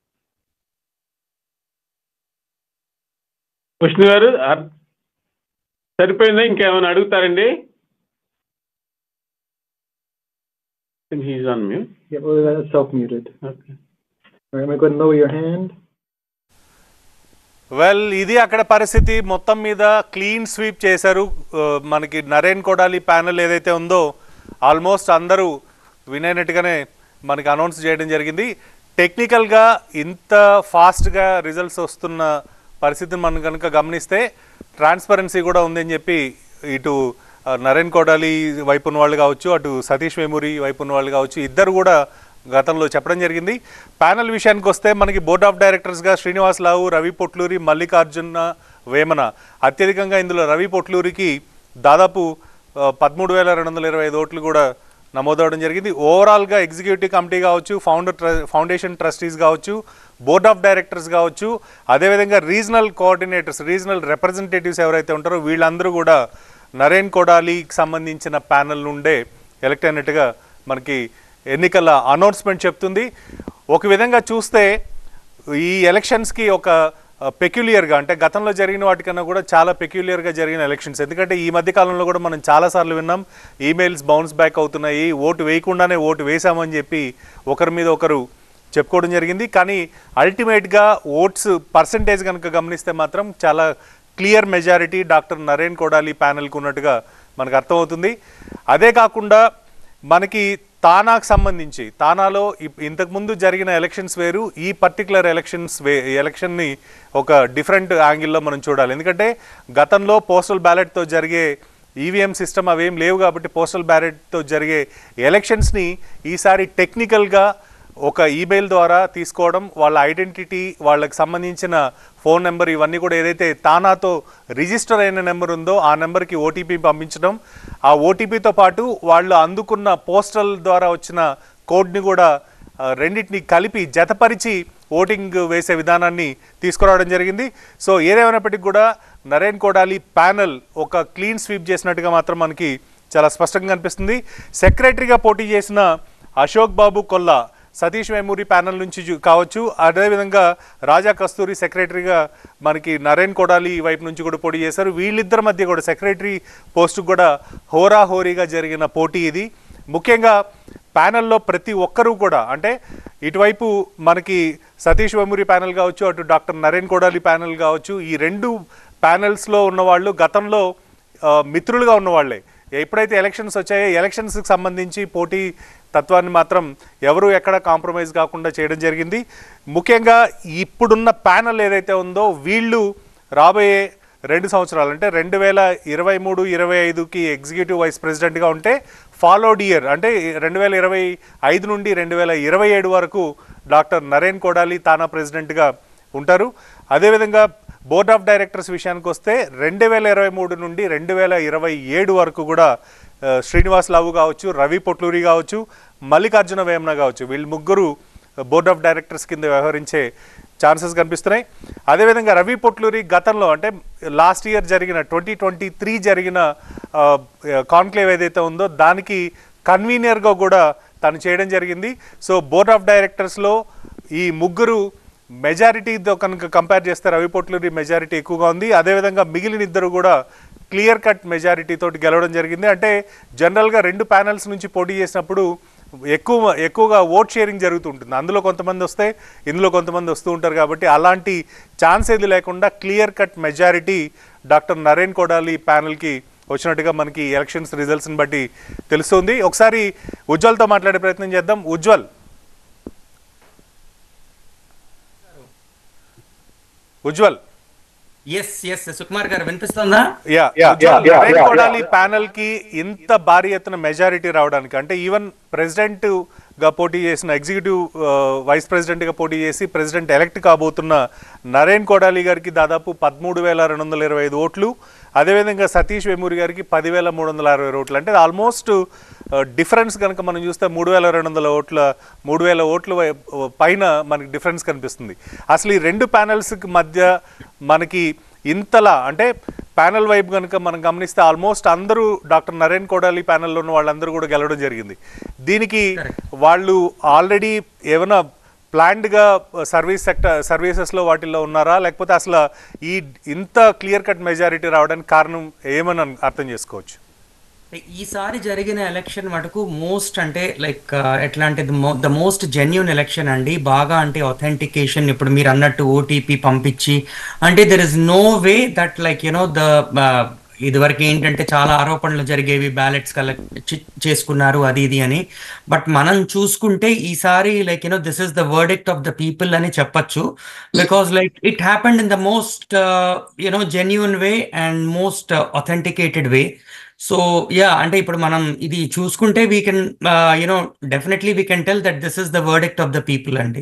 Vishnu గారు అర్- సరిపోయిందా ఇంకేమైనా అడుగుతారండి he's on mute
Yeah, well, that's self-muted.
Okay
All right, I'm gonna go ahead and lower your hand.
Well ఇది అక్కడ పరిస్థితి మొత్తం మీద క్లీన్ స్వీప్ చేశారు ఆ, మనకి నరేన్ కొడాలి ప్యానెల్ ఏదైతే ఉందో ఆల్మోస్ట్ అందరూ వినైనట్టుగానే మనకి అనౌన్స్ చేయడం జరిగింది టెక్నికల్గా ఇంత ఫాస్ట్గా రిజల్ట్స్ వస్తున్న పరిస్థితిని మనం కనుక గమనిస్తే ట్రాన్స్పరెన్సీ కూడా ఉందని చెప్పి ఇటు ఆ, నరేన్ కొడాలి వైపు ఉన్న వాళ్ళు కావచ్చు అటు సతీష్ వేమూరి వైపు ఉన్న వాళ్ళు కావచ్చు ఇద్దరు కూడా గతంలో చెప్పడం జరిగింది ప్యానల్ విషయానికి వస్తే మనకి బోర్డ్ ఆఫ్ డైరెక్టర్స్గా శ్రీనివాస్ లావు రవి పొట్లూరి మల్లికార్జున వేమన అత్యధికంగా ఇందులో రవి పొట్లూరికి దాదాపు ఆ, పదమూడు వేల రెండు వందల ఇరవై ఐదు ఓట్లు కూడా నమోదవడం జరిగింది ఓవరాల్గా ఎగ్జిక్యూటివ్ కమిటీ కావచ్చు ఫౌండర్ ట్ర ఫౌండేషన్ ట్రస్టీస్ కావచ్చు బోర్డ్ ఆఫ్ డైరెక్టర్స్ కావచ్చు అదేవిధంగా రీజనల్ కోఆర్డినేటర్స్ రీజనల్ రిప్రజెంటేటివ్స్ ఎవరైతే ఉంటారో వీళ్ళందరూ కూడా నరేన్ కొడాలీకి సంబంధించిన ప్యానల్ నుండే ఎలక్ట్ అయినట్టుగా మనకి ఎన్నికల అనౌన్స్మెంట్ చెప్తుంది ఒక విధంగా చూస్తే ఈ ఎలక్షన్స్కి ఒక పెక్యులియర్గా అంటే గతంలో జరిగిన వాటికన్నా కూడా చాలా పెక్యులియర్గా జరిగిన ఎలక్షన్స్ ఎందుకంటే ఈ మధ్య కాలంలో కూడా మనం చాలాసార్లు విన్నాం ఈమెయిల్స్ బౌన్స్ బ్యాక్ అవుతున్నాయి ఓటు వేయకుండానే ఓటు వేసామని చెప్పి ఒకరి మీద ఒకరు చెప్పుకోవడం జరిగింది కానీ అల్టిమేట్గా ఓట్స్ పర్సంటేజ్ కనుక గమనిస్తే మాత్రం చాలా clear majority doctor Naren Kodali ప్యానెల్కి ఉన్నట్టుగా మనకు అర్థమవుతుంది అదే కాకుండా మనకి తానాకు సంబంధించి తానాలో ఇప్- ఇంతకుముందు జరిగిన ఎలక్షన్స్ వేరు ఈ పర్టికులర్ ఎలక్షన్స్ వే ఎలక్షన్ని ఒక డిఫరెంట్ యాంగిల్లో మనం చూడాలి ఎందుకంటే గతంలో పోస్టల్ బ్యాలెట్తో జరిగే ఈవీఎం సిస్టమ్ అవేం లేవు కాబట్టి పోస్టల్ బ్యాలెట్తో జరిగే ఎలక్షన్స్ని ఈసారి టెక్నికల్గా ఒక ఈమెయిల్ ద్వారా తీసుకోవడం వాళ్ళ ఐడెంటిటీ వాళ్ళకి సంబంధించిన ఫోన్ నెంబర్ ఇవన్నీ కూడా ఏదైతే తానాతో రిజిస్టర్ అయిన నెంబర్ ఉందో ఆ నెంబర్కి ఓటీపీ పంపించడం ఆ ఓటీపీతో పాటు వాళ్ళు అందుకున్న పోస్టల్ ద్వారా వచ్చిన కోడ్ని కూడా ఆ, రెండింటిని కలిపి జతపరిచి ఓటింగ్ వేసే విధానాన్ని తీసుకురావడం జరిగింది సో ఏదేమైనప్పటికీ కూడా నరేన్ కోడాలి ప్యానెల్ ఒక క్లీన్ స్వీప్ చేసినట్టుగా మాత్రం మనకి చాలా స్పష్టంగా కనిపిస్తుంది సెక్రటరీగా పోటీ చేసిన అశోక్ బాబు కొల్లా సతీష్ వేమూరి ప్యానల్ నుంచి చూ- కావచ్చు అదేవిధంగా రాజా కస్తూరి సెక్రటరీగా మనకి నరేన్ కొడాలి వైపు నుంచి కూడా పోటీ చేశారు వీళ్ళిద్దరి మధ్య కూడా సెక్రటరీ పోస్టుకు కూడా హోరాహోరీగా జరిగిన పోటీ ఇది ముఖ్యంగా ప్యానెల్లో ప్రతి ఒక్కరూ కూడా అంటే ఇటువైపు మనకి సతీష్ వేమూరి ప్యానెల్ కావచ్చు అటు డాక్టర్ నరేన్ కొడాలి ప్యానెల్ కావచ్చు ఈ రెండు ప్యానెల్స్లో ఉన్నవాళ్ళు గతంలో ఆ, మిత్రులుగా ఉన్నవాళ్లే ఎప్పుడైతే ఎలక్షన్స్ వచ్చాయో ఎలక్షన్స్కి సంబంధించి పోటీ తత్వాన్ని మాత్రం ఎవరు ఎక్కడ కాంప్రమైజ్ కాకుండా చేయడం జరిగింది ముఖ్యంగా ఇప్పుడున్న ప్యానల్ ఏదైతే ఉందో వీళ్ళు రాబోయే రెండు సంవత్సరాలు అంటే రెండు వేల ఇరవై మూడు ఇరవై ఐదుకి ఎగ్జిక్యూటివ్ వైస్ ప్రెసిడెంట్గా ఉంటే ఫాలోడ్ ఇయర్ అంటే రెండు వేల ఇరవై ఐదు నుండి రెండు వేల ఇరవై ఏడు వరకు డాక్టర్ నరేన్ కొడాలి తానా ప్రెసిడెంట్గా ఉంటారు అదేవిధంగా బోర్డ్ ఆఫ్ డైరెక్టర్స్ విషయానికి వస్తే రెండు వేల ఇరవై మూడు నుండి రెండు వేల ఇరవై ఏడు వరకు కూడా ఆ, శ్రీనివాస్ లావు కావచ్చు రవి పొట్లూరి కావచ్చు మల్లికార్జున వేమన కావచ్చు వీళ్ళు ముగ్గురు బోర్డ్ ఆఫ్ డైరెక్టర్స్ కింద వ్యవహరించే ఛాన్సెస్ కనిపిస్తున్నాయి అదేవిధంగా రవి పొట్లూరి గతంలో అంటే లాస్ట్ ఇయర్ జరిగిన ట్వంటీ ట్వంటీ త్రీ జరిగిన కాన్క్లేవ్ ఏదైతే ఉందో దానికి కన్వీనియర్గా కూడా తను చేయడం జరిగింది సో బోర్డ్ ఆఫ్ డైరెక్టర్స్లో ఈ ముగ్గురు మెజారిటీతో కనుక కంపేర్ చేస్తే రవి పొట్లూరి మెజారిటీ ఎక్కువగా ఉంది అదేవిధంగా మిగిలిన ఇద్దరు కూడా క్లియర్ కట్ మెజారిటీ తోటి గెలవడం జరిగింది అంటే జనరల్గా రెండు ప్యానల్స్ నుంచి పోటీ చేసినప్పుడు ఎక్కువ ఎక్కువగా ఓట్ షేరింగ్ జరుగుతుంటుంది అందులో కొంతమంది వస్తే ఇందులో కొంతమంది వస్తూ ఉంటారు కాబట్టి అలాంటి ఛాన్స్ ఏది లేకుండా clear cut majority doctor Naren Kodali ప్యానల్కి వచ్చినట్టుగా మనకి ఎలక్షన్స్ రిజల్ట్స్ని బట్టి తెలుస్తుంది ఒకసారి ఉజ్వల్తో మాట్లాడే ప్రయత్నం చేద్దాం ఉజ్వల్ ఉజ్వల్
ఎస్ ఎస్ సుకుమార్ గారు వినిపిస్తుందా
యా ఉజ్వల్ నరేన్ కొడాలి ప్యానల్ కి ఇంత భారీ ఎత్తున మెజారిటీ రావడానికి అంటే ఈవెన్ ప్రెసిడెంట్ గా పోటీ చేసిన ఎగ్జిక్యూటివ్ వైస్ ప్రెసిడెంట్ గా పోటీ చేసి ప్రెసిడెంట్ ఎలక్ట్ కాబోతున్న నరేన్ కొడాలి గారికి దాదాపు పదమూడు వేల రెండు వందల ఇరవై ఐదు ఓట్లు అదేవిధంగా సతీష్ వేమూరి గారికి పదివేల మూడు వందల అరవై ఓట్లు అంటే ఆల్మోస్ట్ డిఫరెన్స్ కనుక మనం చూస్తే మూడు వేల రెండు వందల ఓట్ల మూడు వేల ఓట్ల వై- పైన మనకి డిఫరెన్స్ కనిపిస్తుంది అసలు ఈ రెండు ప్యానల్స్కి మధ్య మనకి ఇంతలా అంటే ప్యానల్ వైపు కనుక మనం గమనిస్తే ఆల్మోస్ట్ అందరూ డాక్టర్ నరేన్ కోడాలి ప్యానెల్లో ఉన్న వాళ్ళందరూ కూడా గెలవడం జరిగింది దీనికి వాళ్ళు ఆల్రెడీ ఏమైనా ప్లాన్డ్గా సర్వీస్ సెక్టర్ సర్వీసెస్లో వాటిల్లో ఉన్నారా లేకపోతే అసలు ఈ ఇంత క్లియర్ కట్ మెజారిటీ రావడానికి కారణం ఏమని అన్- అర్థం చేసుకోవచ్చు
ఈసారి జరిగిన ఎలక్షన్ మటుకు మోస్ట్ అంటే లైక్ ఎట్లా అంటే ద మోస్ట్ జెన్యున్ ఎలక్షన్ అండి బాగా అంటే అథెంటికేషన్ ఇప్పుడు మీరు అన్నట్టు ఓటీపీ పంపించి అంటే there is no way that like you know the ఇదివరకు ఏంటంటే చాలా ఆరోపణలు జరిగేవి బ్యాలెట్స్ కలెక్ట్ చేసుకున్నారు అది ఇది అని బట్ మనం చూసుకుంటే ఈసారి like you know this is the verdict of the people అని చెప్పొచ్చు because like it happened in the most you know genuine way and most authenticated way so yeah అంటే ఇప్పుడు మనం ఇది చూసుకుంటే we can you know definitely we can tell that this is the verdict of the people అండి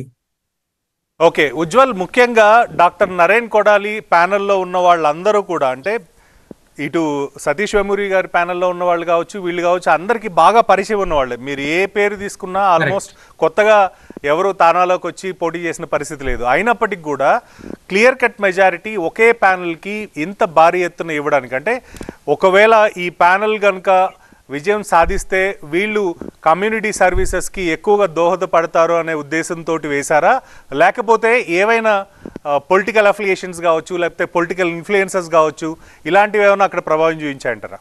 okay Ujwal ముఖ్యంగా doctor Naren Kodali ప్యానెల్లో ఉన్న వాళ్ళందరూ కూడా అంటే ఇటు సతీష్ వెమూరి గారి ప్యానెల్లో ఉన్న వాళ్ళు కావచ్చు వీళ్ళు కావచ్చు అందరికీ బాగా పరిచయం ఉన్న వాళ్ళే మీరు ఏ పేరు తీసుకున్నా ఆల్మోస్ట్ కొత్తగా ఎవరు తానాలోకి వచ్చి పోటీ చేసిన పరిస్థితి లేదు అయినప్పటికీ కూడా క్లియర్ కట్ మెజారిటీ ఒకే ప్యానెల్కి ఇంత భారీ ఎత్తున ఇవ్వడానికి అంటే ఒకవేళ ఈ ప్యానెల్ కనుక విజయం సాధిస్తే వీళ్ళు కమ్యూనిటీ సర్వీసెస్కి ఎక్కువగా దోహదపడతారు అనే ఉద్దేశంతో వేశారా లేకపోతే ఏవైనా పొలిటికల్ అఫిలియేషన్స్ కావచ్చు లేకపోతే పొలిటికల్ ఇన్ఫ్లుయెన్సెస్ కావచ్చు ఇలాంటివి ఏమైనా అక్కడ ప్రభావం చూపించాయంటారా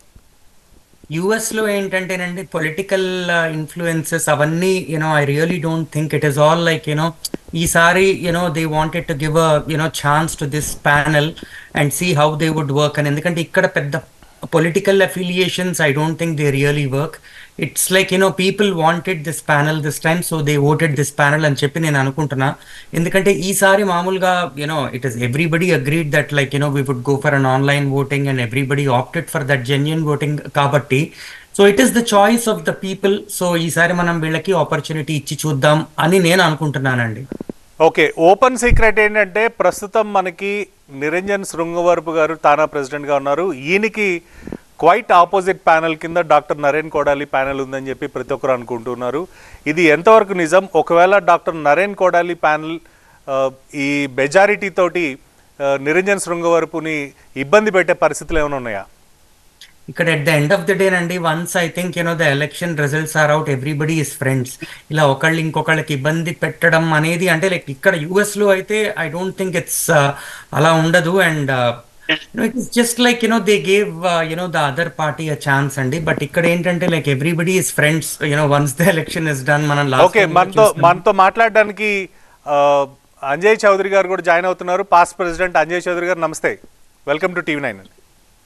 యుఎస్ లో ఏంటంటేనండి పొలిటికల్ ఇన్ఫ్లుయెన్సెస్ అవన్నీ you know I really don't think it is all like you know ఈసారి you know they wanted to give a you know chance to this panel and see how they would work అని ఎందుకంటే ఇక్కడ పెద్ద political affiliations I don't think they really work it's like you know people wanted this panel this time so they voted this panel అని చెప్పి నేను అనుకుంటున్నా ఎందుకంటే ఈసారి మామూలుగా you know it is everybody agreed that like you know we would go for an online voting and everybody opted for that genuine voting కాబట్టి so it is the choice of the people so ఈసారి మనం వీళ్ళకి opportunity ఇచ్చి చూద్దాం అని నేను అనుకుంటున్నానండి
okay open secret ఏంటంటే ప్రస్తుతం మనకి నిరంజన్ శృంగవరపు గారు తానా ప్రెసిడెంట్గా ఉన్నారు ఈయనకి క్వైట్ ఆపోజిట్ ప్యానెల్ కింద డాక్టర్ నరేన్ కోడాలి ప్యానెల్ ఉందని చెప్పి ప్రతి ఒక్కరు అనుకుంటున్నారు ఇది ఎంతవరకు నిజం ఒకవేళ డాక్టర్ నరేన్ కోడాలి ప్యానెల్ ఆ, ఈ మెజారిటీ తోటి ఆ, నిరంజన్ శృంగవరపుని ఇబ్బంది పెట్టే పరిస్థితులు ఏమైనా ఉన్నాయా
ఇక్కడ at the end of the day అండి once I think you know the election results are out everybody is friends ఇలా ఒకళ్ళు ఇంకొకళ్ళకి ఇబ్బంది పెట్టడం అనేది అంటే లైక్ ఇక్కడ యుఎస్ లో అయితే ఐ డోంట్ థింక్ ఇట్స్ అలా ఉండదు and it is just like you know they gave you know the other party a chance అండి బట్ ఇక్కడ ఏంటంటే like everybody is friends you know once the election is done మనం
okay మనతో మనతో మాట్లాడడానికి ఆ, అంజయ్ చౌదరి గారు కూడా జాయిన్ అవుతున్నారు పాస్ట్ ప్రెసిడెంట్ అంజయ్ చౌదరి గారు నమస్తే వెల్కమ్ టు టీవీ నైన్ అండి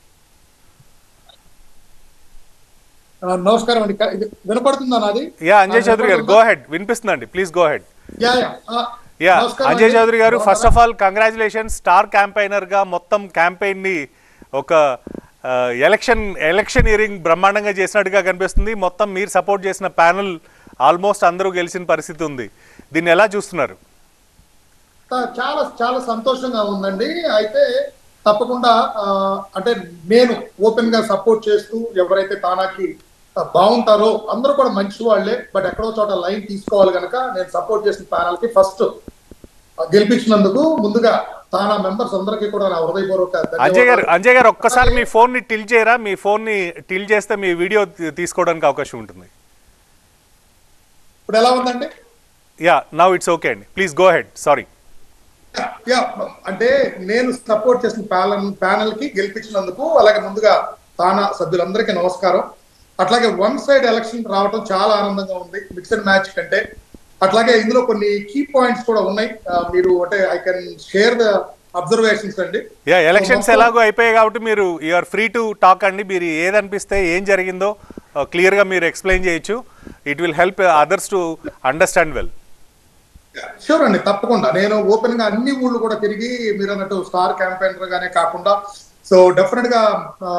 ఆ, నమస్కారం అండి క- ఇది వినపడుతుందా నాది
యా అంజయ్
ఆ,
చౌదరి గారు
వినపడుతుందా?
గో హెడ్ వినిపిస్తుందండి please go ahead
yeah yeah ఆ,
యా
నమస్కారం
అంజయ్
అండి.
చౌదరి గారు ఫస్ట్
బాగున్నారా?
Of all congratulation star campaigner గా మొత్తం క్యాంపెయిన్ ని ఒక ఆ, ఎలక్షన్ ఎలక్షన్ ఇయరింగ్ బ్రహ్మాండంగా చేసినట్టుగా కనిపిస్తుంది మొత్తం మీరు సపోర్ట్ చేసిన ప్యానల్ ఆల్మోస్ట్ అందరూ గెలిచిన పరిస్థితి ఉంది దీన్ని ఎలా చూస్తున్నారు
తా- చాలా చాలా సంతోషంగా ఉందండి అయితే తప్పకుండా ఆ, అంటే నేను ఓపెన్ గా సపోర్ట్ చేస్తూ ఎవరైతే తానాకి ఆ, బాగుంటారో అందరూ కూడా మంచి వాళ్ళే బట్ ఎక్కడో చోట లైన్ తీసుకోవాలి కనుక నేను సపోర్ట్ చేసిన ప్యానల్ కి ఫస్ట్ గెలిపించినందుకు ముందుగా తానా మెంబర్స్ అందరికీ కూడా నా హృదయపూర్వక
అంజయ్ గారు
ధన్యవాదాలు.
అంజయ్ గారు ఒక్కసారి మీ ఫోన్ ని టిల్ చేయరా మీ ఫోన్ ని టిల్ చేస్తే మీ వీడియో తీ- తీసుకోవడానికి అవకాశం ఉంటుంది
ఇప్పుడు ఎలా ఉందండి
యా నవ్ ఇట్స్ ఓకే అండి please go ahead sorry
yeah అంటే నేను సపోర్ట్ చేసిన ప్యానల్ ప్యానల్ కి గెలిపించినందుకు అలాగే ముందుగా తానా సభ్యులందరికీ నమస్కారం అట్లాగే వన్ సైడ్ ఎలక్షన్ రావడం చాలా ఆనందంగా ఉంది మిక్స్డ్ మ్యాచ్ కంటే అట్లాగే ఇందులో కొన్ని కీ పాయింట్స్ కూడా ఉన్నాయి ఆ, మీరు అంటే I can share the observations అండి
యా ఎలక్షన్స్
మొత్తం-
ఎలాగో అయిపోయాయి కాబట్టి మీరు యూఆర్ ఫ్రీ టు టాక్ అండి మీరు ఏదనిపిస్తే ఏం జరిగిందో క్లియర్గా మీరు ఎక్స్ప్లెయిన్ చేయొచ్చు it will help others to understand well
sure అండి తప్పకుండా నేను ఓపెన్ గా అన్ని ఊళ్ళు కూడా తిరిగి మీరు అన్నట్టు స్టార్ క్యాంపెయినర్ గానే కాకుండా సో డెఫినెట్ గా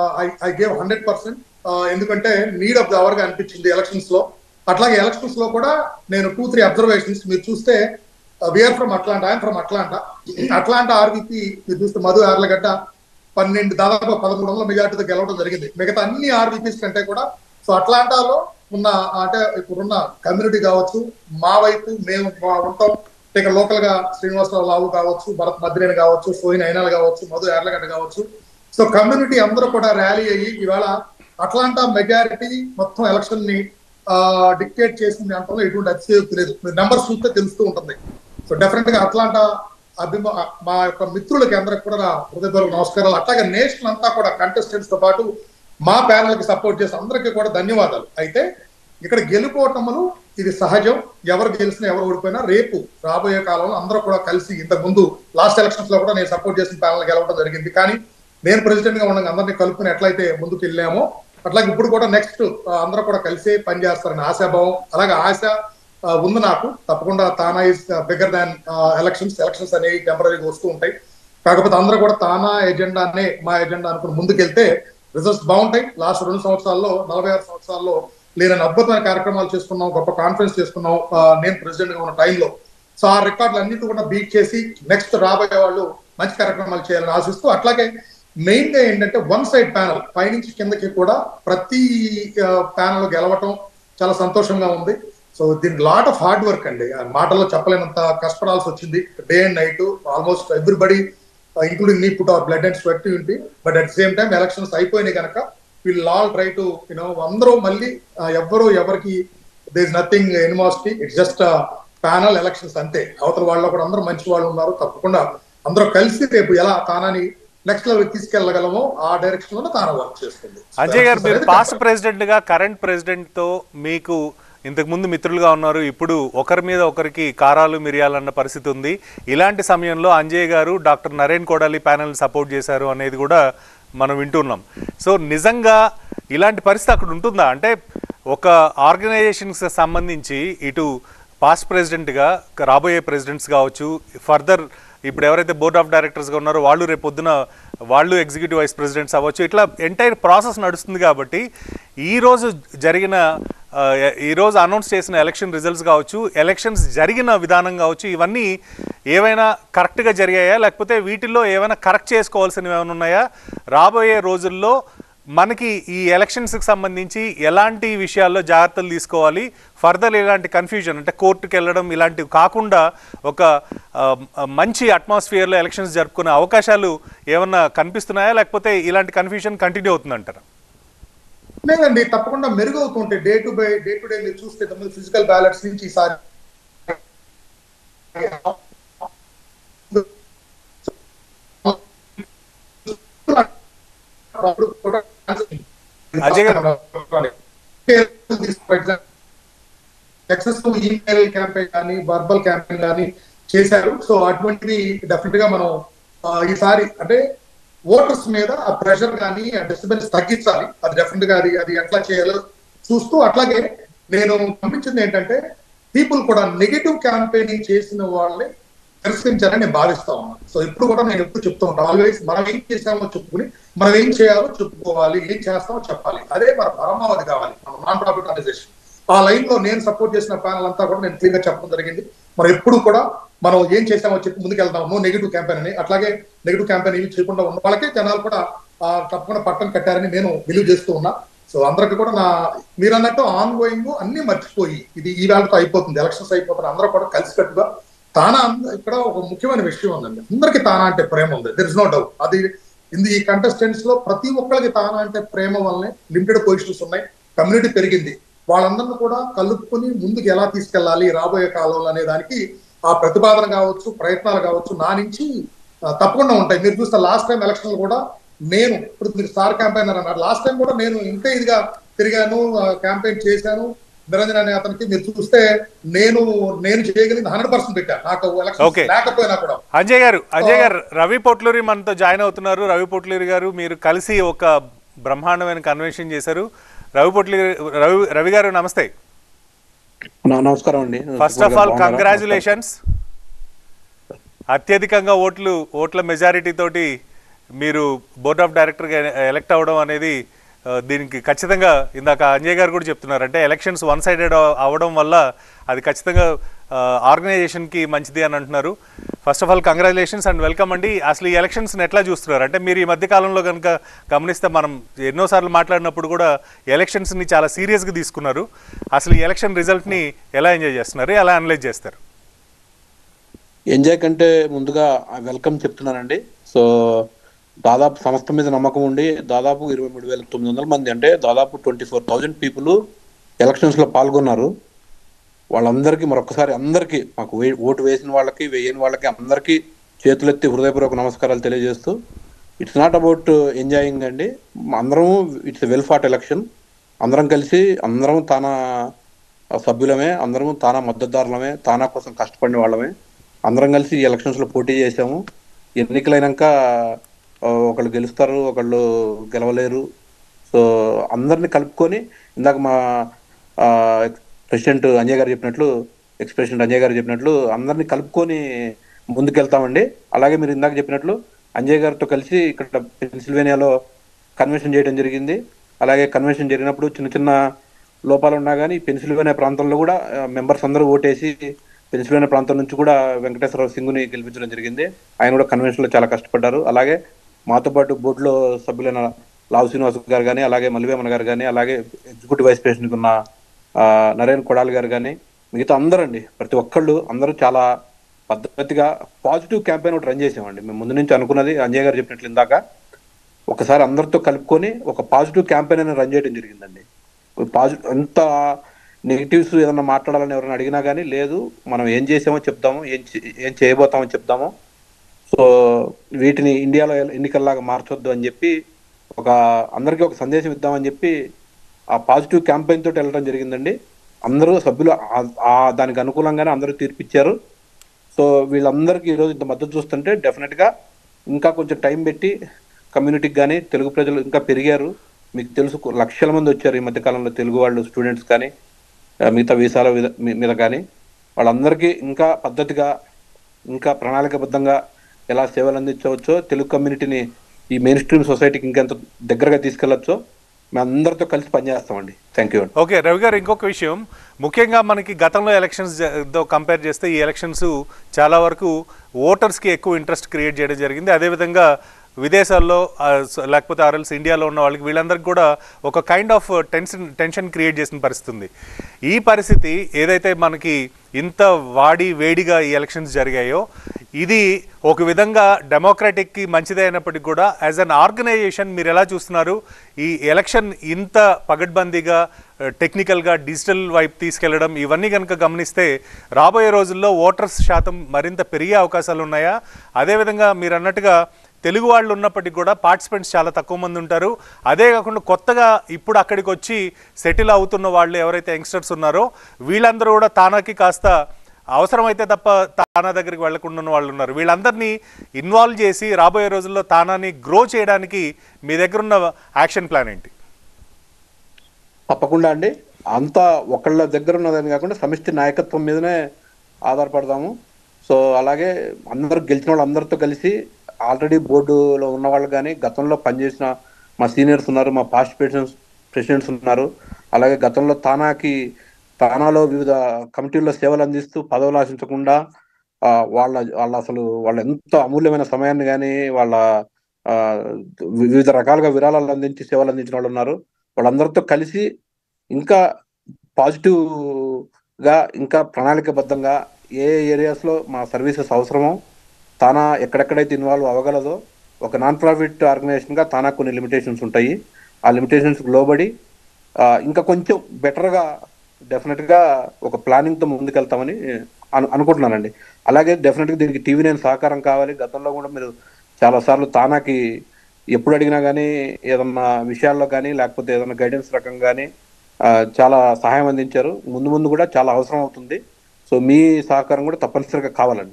ఐ గేవ్ హండ్రెడ్ పర్సెంట్ ఎందుకంటే నీడ్ ఆఫ్ ద అవర్ గా అనిపించింది ఎలక్షన్స్ లో అట్లాగే ఎలక్షన్స్ లో కూడా నేను టూ త్రీ అబ్జర్వేషన్స్ మీరు చూస్తే where from Atlanta I'm from Atlanta Atlanta RVP మీరు చూస్తే మధు ఆర్లగడ్డ పన్నెండు దాదాపు పదమూడు వందల మెజార్టీతో గెలవడం జరిగింది మిగతా అన్ని ఆర్వీపీస్ కంటే కూడా సో అట్లాంటాలో ఉన్న అంటే ఇప్పుడున్న కమ్యూనిటీ కావచ్చు మా వైపు మేము మా- ఉంటాం ఇక్కడ లోకల్ గా శ్రీనివాసరావు లావు కావచ్చు భరత్ మద్రేని కావచ్చు సోయిన్ అయినాలు కావచ్చు మధు ఎర్లగడ్డ కావచ్చు సో కమ్యూనిటీ అందరూ కూడా ర్యాలీ అయ్యి ఇవాళ అట్లాంటా మెజారిటీ మొత్తం ఎలక్షన్ ని డిక్టేట్ చేసింది అంటలో ఎటువంటి అతిశయోక్తి లేదు మీరు నెంబర్స్ చూస్తే తెలుస్తూ ఉంటుంది సో డెఫినెట్ గా అట్లాంటా అభిమా మా యొక్క మిత్రులకి అందరికి కూడా నా హృదయపూర్వక నమస్కారాలు అట్లాగే నేషన్ అంతా కూడా కంటెస్టెంట్స్ తో పాటు మా ప్యానల్ కి సపోర్ట్ చేసి అందరికీ కూడా ధన్యవాదాలు అయితే ఇక్కడ గెలుపోవటములు ఇది సహజం ఎవరు గెలిచినా ఎవరు ఓడిపోయినా రేపు రాబోయే కాలంలో అందరూ కూడా కలిసి ఇంతకు ముందు లాస్ట్ ఎలక్షన్స్ లో కూడా నేను సపోర్ట్ చేసిన ప్యానల్ గెలవడం జరిగింది కానీ నేను ప్రెసిడెంట్ గా ఉండగా అందరినీ కలుపుకుని ఎట్లయితే ముందుకు వెళ్ళామో అట్లాగే ఇప్పుడు కూడా నెక్స్ట్ అందరూ కూడా కలిసే పనిచేస్తారని ఆశాభావం అలాగే ఆశ ఆ, ఉంది నాకు తప్పకుండా TANA is bigger than elections elections అనేవి టెంపరీగా వస్తూ ఉంటాయి కాకపోతే అందరూ కూడా తానా ఎజెండానే మా ఎజెండా అనుకుని ముందుకెళ్తే రిజల్ట్స్ బాగుంటాయి లాస్ట్ రెండు సంవత్సరాల్లో నలభై ఆరు సంవత్సరాల్లో లేని అద్భుతమైన కార్యక్రమాలు చేసుకున్నాం గొప్ప కాన్ఫరెన్స్ చేసుకున్నాం ఆ, నేను ప్రెసిడెంట్ గా ఉన్న టైంలో సో ఆ రికార్డులు అన్నిటి కూడా బీట్ చేసి నెక్స్ట్ రాబోయే వాళ్ళు మంచి కార్యక్రమాలు చేయాలని ఆశిస్తూ అట్లాగే మెయిన్ గా ఏంటంటే వన్ సైడ్ ప్యానల్ పైనుంచి కిందకి కూడా ప్రతి ప్యానల్ గెలవటం చాలా సంతోషంగా ఉంది సో దీనికి లాట్ ఆఫ్ హార్డ్ వర్క్ అండి ఆ మాటల్లో చెప్పలేనంత కష్టపడాల్సి వచ్చింది day and night almost everybody including me put our blood and sweat unity but at same time elections అయిపోయినాయి కనుక we'll all try to you know అందరూ మళ్ళీ ఆ, ఎవ్వరు ఎవరికి they is nothing animosity it's just panel elections అంతే అవతల వాళ్ళలో కూడా అందరూ మంచి వాళ్ళు ఉన్నారు తప్పకుండా అందరూ కలిసి రేపు ఎలా తానని నెక్స్ట్ లెవెల్ తీసుకెళ్లగలమో ఆ డైరెక్షన్ లో తాను వర్క్ చేస్తుంది
అజయ్ గారు మీరు
అనేది
పాస్ట్ ప్రెసిడెంట్ గా కరెంట్ ప్రెసిడెంట్ తో మీకు ఇంతకు ముందు మిత్రులుగా ఉన్నారు ఇప్పుడు ఒకరి మీద ఒకరికి కారాలు మిరియాలన్న పరిస్థితి ఉంది ఇలాంటి సమయంలో అంజయ్ గారు doctor Naren Kodali panel support చేశారు అనేది కూడా మనం వింటున్నాం సో నిజంగా ఇలాంటి పరిస్థితి అక్కడ ఉంటుందా అంటే ఒక ఆర్గనైజేషన్స్ సంబంధించి ఇటు పాస్ట్ ప్రెసిడెంట్గా రాబోయే ప్రెసిడెంట్స్ కావచ్చు ఫర్దర్ ఇప్పుడు ఎవరైతే బోర్డ్ ఆఫ్ డైరెక్టర్స్గా ఉన్నారో వాళ్ళు రేపు పొద్దున వాళ్ళు ఎగ్జిక్యూటివ్ వైస్ ప్రెసిడెంట్స్ అవ్వచ్చు ఇట్లా ఎంటైర్ ప్రాసెస్ నడుస్తుంది కాబట్టి ఈరోజు జరిగిన ఆ, ఈరోజు అనౌన్స్ చేసిన ఎలక్షన్ రిజల్ట్స్ కావచ్చు ఎలక్షన్స్ జరిగిన విధానం కావచ్చు ఇవన్నీ ఏవైనా కరెక్ట్గా జరిగాయా లేకపోతే వీటిల్లో ఏమైనా కరెక్ట్ చేసుకోవాల్సినవి ఏమైనా ఉన్నాయా రాబోయే రోజుల్లో మనకి ఈ ఎలక్షన్స్కి సంబంధించి ఎలాంటి విషయాల్లో జాగ్రత్తలు తీసుకోవాలి ఫర్దర్ ఇలాంటి కన్ఫ్యూజన్ అంటే కోర్టుకి వెళ్ళడం ఇలాంటివి కాకుండా ఒక ఆ, మంచి అట్మాస్ఫియర్లో ఎలక్షన్స్ జరుపుకునే అవకాశాలు ఏమన్నా కనిపిస్తున్నాయా లేకపోతే ఇలాంటి కన్ఫ్యూజన్ కంటిన్యూ అవుతుందంటారా
లేదండి తప్పకుండా మెరుగవుతుంటాయి day to by day to day మీరు చూస్తే తొమ్మిది ఫిజికల్ బ్యాలెట్స్ నుంచి ఈసారి
అజయ్ గారు.
సక్సెస్ఫుల్ ఈమెయిల్ క్యాంపెయిన్ కానీ వర్బల్ క్యాంపెయిన్ కానీ చేశారు సో అటువంటిది డెఫినెట్ గా మనం ఆ, ఈసారి అంటే ఓటర్స్ మీద ఆ ప్రెషర్ కానీ ఆ డిస్టర్బెన్స్ తగ్గించాలి అది డెఫినెట్ గా అది అది ఎట్లా చేయాలో చూస్తూ అట్లాగే నేను పంపించింది ఏంటంటే పీపుల్ కూడా నెగటివ్ క్యాంపెయినింగ్ చేసిన వాళ్ళని తిరస్కరించారని నేను భావిస్తా ఉన్నాను సో ఇప్పుడు కూడా నేను ఎప్పుడు చెప్తూ ఉంటాను ఆల్వేస్ మనం ఏం చేసామో చెప్పుకుని మనం ఏం చేయాలో చెప్పుకోవాలి ఏం చేస్తామో చెప్పాలి అదే మన పరమావధి కావాలి మన నాన్ ప్రాఫిట్ ఆర్గనైజేషన్ ఆ లైన్ లో నేను సపోర్ట్ చేసిన ప్యానల్ అంతా కూడా నేను క్లియర్ గా చెప్పడం జరిగింది మనం ఎప్పుడు కూడా మనం ఏం చేసామో చెప్పి ముందుకు వెళ్దాం నో నెగిటివ్ క్యాంపెయిన్ అని అట్లాగే నెగిటివ్ క్యాంపెయిన్ ఏమి చేయకుండా ఉన్న వాళ్ళకే జనాలు కూడా ఆ, తప్పకుండా పట్టం కట్టారని నేను బిలీవ్ చేస్తూ ఉన్నా సో అందరికి కూడా నా మీరు అన్నట్టు ఆన్ గోయింగ్ అన్ని మర్చిపోయి ఇది ఈ వేళతో అయిపోతుంది ఎలక్షన్స్ అయిపోతుంది అందరూ కూడా కలిసికట్టుగా తానా అంద- ఇక్కడ ఒక ముఖ్యమైన విషయం ఉందండి అందరికి తానా అంటే ప్రేమ ఉంది దర్ ఇస్ నో డౌట్ అది ఇది ఈ కంటెస్టెంట్స్ లో ప్రతి ఒక్కరికి తానా అంటే ప్రేమ వల్లనే లిమిటెడ్ పొజిషన్స్ ఉన్నాయి కమ్యూనిటీ పెరిగింది వాళ్ళందరిని కూడా కలుపుకొని ముందుకు ఎలా తీసుకెళ్ళాలి రాబోయే కాలంలో అనే దానికి ఆ ప్రతిపాదన కావచ్చు ప్రయత్నాలు కావచ్చు నా నుంచి ఆ, తప్పకుండా ఉంటాయి మీరు చూస్తే లాస్ట్ టైం ఎలక్షన్ కూడా నేను ఇప్పుడు మీరు స్టార్ క్యాంపెయినర్ అన్నారు లాస్ట్ టైం కూడా నేను ఇంకా ఇదిగా తిరిగాను క్యాంపెయిన్ చేశాను నిరంజన్ అనే అతనికి మీరు చూస్తే నేను నేను చేయగలిగింది హండ్రెడ్ పర్సెంట్ పెట్టాను నాకు
Okay.
ఎలక్షన్ లేకపోయినా కూడా
అజయ్ గారు అజయ్ గారు రవి పొట్లూరి మనతో జాయిన్ అవుతున్నారు రవి పొట్లూరి గారు మీరు కలిసి ఒక బ్రహ్మాండమైన కన్వెన్షన్ చేశారు రవి పొట్లూరి రవి రవి గారు నమస్తే
నా- నమస్కారం అండి
ఫస్ట్ ఆఫ్ ఆల్ కంగ్రాచులేషన్స్ అత్యధికంగా ఓట్లు ఓట్ల మెజారిటీ తోటి మీరు బోర్డ్ ఆఫ్ డైరెక్టర్గా ఎలక్ట్ అవ్వడం అనేది ఆ, దీనికి ఖచ్చితంగా ఇందాక అంజయ్ గారు కూడా చెప్తున్నారు అంటే ఎలక్షన్స్ వన్ సైడెడ్ అవ్వడం వల్ల అది ఖచ్చితంగా ఆర్గనైజేషన్కి మంచిది అని అంటున్నారు first of all congratulations and welcome అండి అసలు ఈ ఎలక్షన్స్ని ఎట్లా చూస్తున్నారు అంటే మీరు ఈ మధ్య కాలంలో కనుక గమనిస్తే మనం ఎన్నోసార్లు మాట్లాడినప్పుడు కూడా ఎలక్షన్స్ని చాలా సీరియస్గా తీసుకున్నారు అసలు ఈ ఎలక్షన్ రిజల్ట్ని ఎలా ఎంజాయ్ చేస్తున్నారు ఎలా అనలైజ్ చేస్తారు
ఎంజాయ్ కంటే ముందుగా వెల్కమ్ చెప్తున్నానండి సో దాదాపు సంస్థ మీద నమ్మకం ఉండి దాదాపు ఇరవై మూడు వేల తొమ్మిది వందల మంది అంటే దాదాపు twenty four thousand people elections లో పాల్గొన్నారు వాళ్ళందరికీ మరొకసారి అందరికీ మాకు వే- ఓటు వేసిన వాళ్ళకి వేయని వాళ్ళకి అందరికీ చేతులెత్తి హృదయపూర్వక నమస్కారాలు తెలియజేస్తూ ఇట్స్ నాట్ అబౌట్ ఎంజాయింగ్ అండి అందరం ఇట్స్ వెల్ ఫాట్ ఎలక్షన్ అందరం కలిసి అందరం తన సభ్యులమే అందరం తానా మద్దతుదారులమే తానా కోసం కష్టపడిన వాళ్ళమే అందరం కలిసి ఈ ఎలక్షన్స్ లో పోటీ చేశాము ఎన్నికలైనాక ఆ, ఒకళ్ళు గెలుస్తారు ఒకళ్ళు గెలవలేరు సో అందరిని కలుపుకొని ఇందాక మా ప్రెసిడెంట్ అంజయ్ గారు చెప్పినట్లు ఎక్స్ ప్రెసిడెంట్ అంజయ్ గారు చెప్పినట్లు అందరిని కలుపుకొని ముందుకెళ్తామండి అలాగే మీరు ఇందాక చెప్పినట్లు అంజయ్ గారితో కలిసి ఇక్కడ పెన్సిల్వేనియాలో కన్వెన్షన్ చేయడం జరిగింది అలాగే కన్వెన్షన్ జరిగినప్పుడు చిన్న చిన్న లోపాలు ఉన్నా కానీ పెన్సిల్వేనియా ప్రాంతంలో కూడా మెంబర్స్ అందరూ ఓటేసి పెన్సిల్వేనియా ప్రాంతం నుంచి కూడా వెంకటేశ్వరరావు సింగుని గెలిపించడం జరిగింది ఆయన కూడా కన్వెన్షన్ లో చాలా కష్టపడ్డారు అలాగే మాతో పాటు బోర్డులో సభ్యులైన లావు శ్రీనివాస్ గారు కానీ అలాగే మల్లివేమన్ గారు కానీ అలాగే ఎగ్జిక్యూటివ్ వైస్ ప్రెసిడెంట్ ఉన్న ఆ, నరేన్ కొడాలి గారు కానీ మిగతా అందరండి ప్రతి ఒక్కళ్ళు అందరూ చాలా పద్ధతిగా పాజిటివ్ క్యాంపెయిన్ ఒకటి రన్ చేసామండి మేము ముందు నుంచి అనుకున్నది అంజయ్ గారు చెప్పినట్లు ఇందాక ఒకసారి అందరితో కలుపుకొని ఒక పాజిటివ్ క్యాంపెయిన్ అనేది రన్ చేయడం జరిగిందండి పాజిటివ్ ఎంత నెగిటివ్స్ ఏదన్నా మాట్లాడాలని ఎవరైనా అడిగినా కానీ లేదు మనం ఏం చేసామో చెప్తాము ఏం చే- ఏం చేయబోతామో చెప్తాము సో వీటిని ఇండియాలో ఎన్నికల్లాగా మార్చొద్దు అని చెప్పి ఒక అందరికీ ఒక సందేశం ఇద్దామని చెప్పి ఆ పాజిటివ్ క్యాంపెయిన్ తోటి వెళ్ళడం జరిగిందండి అందరూ సభ్యులు ఆ- ఆ దానికి అనుకూలంగానే అందరూ తీర్పిచ్చారు సో వీళ్ళందరికీ ఈరోజు ఇంత మద్దతు చూస్తుంటే డెఫినెట్ గా ఇంకా కొంచెం టైం పెట్టి కమ్యూనిటీకి కానీ తెలుగు ప్రజలు ఇంకా పెరిగారు మీకు తెలుసు లక్షల మంది వచ్చారు ఈ మధ్య కాలంలో తెలుగు వాళ్ళు స్టూడెంట్స్ కానీ ఆ, మిగతా వీసాల మీద మీ- మీద కానీ వాళ్ళందరికీ ఇంకా పద్ధతిగా ఇంకా ప్రణాళికబద్ధంగా ఎలా సేవలు అందించవచ్చో తెలుగు కమ్యూనిటీని ఈ మెయిన్ స్ట్రీమ్ సొసైటీకి ఇంకెంత దగ్గరగా తీసుకెళ్లొచ్చో మేము అందరితో కలిసి పనిచేస్తామండి థ్యాంక్ యూ అండి
ఓకే రవి గారు ఇంకొక విషయం ముఖ్యంగా మనకి గతంలో ఎలక్షన్స్ తో కంపేర్ చేస్తే ఈ ఎలక్షన్స్ చాలా వరకు ఓటర్స్కి ఎక్కువ ఇంట్రెస్ట్ క్రియేట్ చేయడం జరిగింది అదేవిధంగా విదేశాల్లో ఆ, స- లేకపోతే ఆర్ఎల్స్ ఇండియాలో ఉన్న వాళ్ళకి వీళ్ళందరికీ కూడా ఒక kind of tension tension create చేసిన పరిస్థితి ఉంది ఈ పరిస్థితి ఏదైతే మనకి ఇంత వాడి వేడిగా ఈ ఎలక్షన్స్ జరిగాయో ఇది ఒక విధంగా డెమోక్రటిక్కి మంచిదే అయినప్పటికీ కూడా యాజ్ అన్ ఆర్గనైజేషన్ మీరు ఎలా చూస్తున్నారు ఈ ఎలక్షన్ ఇంత పగడ్బందీగా టెక్నికల్గా డిజిటల్ వైపు తీసుకెళ్లడం ఇవన్నీ కనుక గమనిస్తే రాబోయే రోజుల్లో ఓటర్స్ శాతం మరింత పెరిగే అవకాశాలు ఉన్నాయా అదేవిధంగా మీరు అన్నట్టుగా తెలుగు వాళ్ళు ఉన్నప్పటికీ కూడా పార్టిసిపెంట్స్ చాలా తక్కువ మంది ఉంటారు అదే కాకుండా కొత్తగా ఇప్పుడు అక్కడికి వచ్చి సెటిల్ అవుతున్న వాళ్ళు ఎవరైతే యంగ్స్టర్స్ ఉన్నారో వీళ్ళందరూ కూడా తానాకి కాస్త అవసరమైతే తప్ప తానా దగ్గరికి వెళ్లకుండా ఉన్న వాళ్ళు ఉన్నారు వీళ్ళందరినీ ఇన్వాల్వ్ చేసి రాబోయే రోజుల్లో తానాని గ్రో చేయడానికి మీ దగ్గర ఉన్న యాక్షన్ ప్లాన్ ఏంటి
తప్పకుండా అండి అంతా ఒకళ్ళ దగ్గర ఉన్నదని కాకుండా సమిష్టి నాయకత్వం మీదనే ఆధారపడదాము సో అలాగే అందరూ గెలిచిన వాళ్ళందరితో కలిసి ఆల్రెడీ బోర్డులో ఉన్న వాళ్ళు కానీ గతంలో పనిచేసిన మా సీనియర్స్ ఉన్నారు మా పాస్ట్ ప్రెసిడెంట్స్ ప్రెసిడెంట్స్ ఉన్నారు అలాగే గతంలో తానాకి తానాలో వివిధ కమిటీల్లో సేవలు అందిస్తూ పదవులు ఆశించకుండా ఆ, వాళ్ళ వాళ్ళ అసలు వాళ్ళ ఎంతో అమూల్యమైన సమయాన్ని కానీ వాళ్ళ ఆ, వివిధ రకాలుగా విరాళాలు అందించి సేవలు అందించిన వాళ్ళు ఉన్నారు వాళ్ళందరితో కలిసి ఇంకా పాజిటివ్ గా ఇంకా ప్రణాళికబద్ధంగా ఏ ఏరియాస్ లో మా సర్వీసెస్ అవసరమో తానా ఎక్కడెక్కడైతే ఇన్వాల్వ్ అవ్వగలదో ఒక నాన్ ప్రాఫిట్ ఆర్గనైజేషన్ గా తానా కొన్ని లిమిటేషన్స్ ఉంటాయి ఆ లిమిటేషన్స్ లోబడి ఆ, ఇంకా కొంచెం బెటర్ గా డెఫినెట్ గా ఒక ప్లానింగ్ తో ముందుకెళ్తామని అను అనుకుంటున్నానండి అలాగే డెఫినెట్ గా దీనికి టీవీ నేను సహకారం కావాలి గతంలో కూడా మీరు చాలా సార్లు తానాకి ఎప్పుడు అడిగినా కానీ ఏదన్నా విషయాల్లో కానీ లేకపోతే ఏదైనా గైడెన్స్ రకం కానీ ఆ, చాలా సహాయం అందించారు ముందు ముందు కూడా చాలా అవసరం అవుతుంది సో మీ సహకారం కూడా తప్పనిసరిగా కావాలండి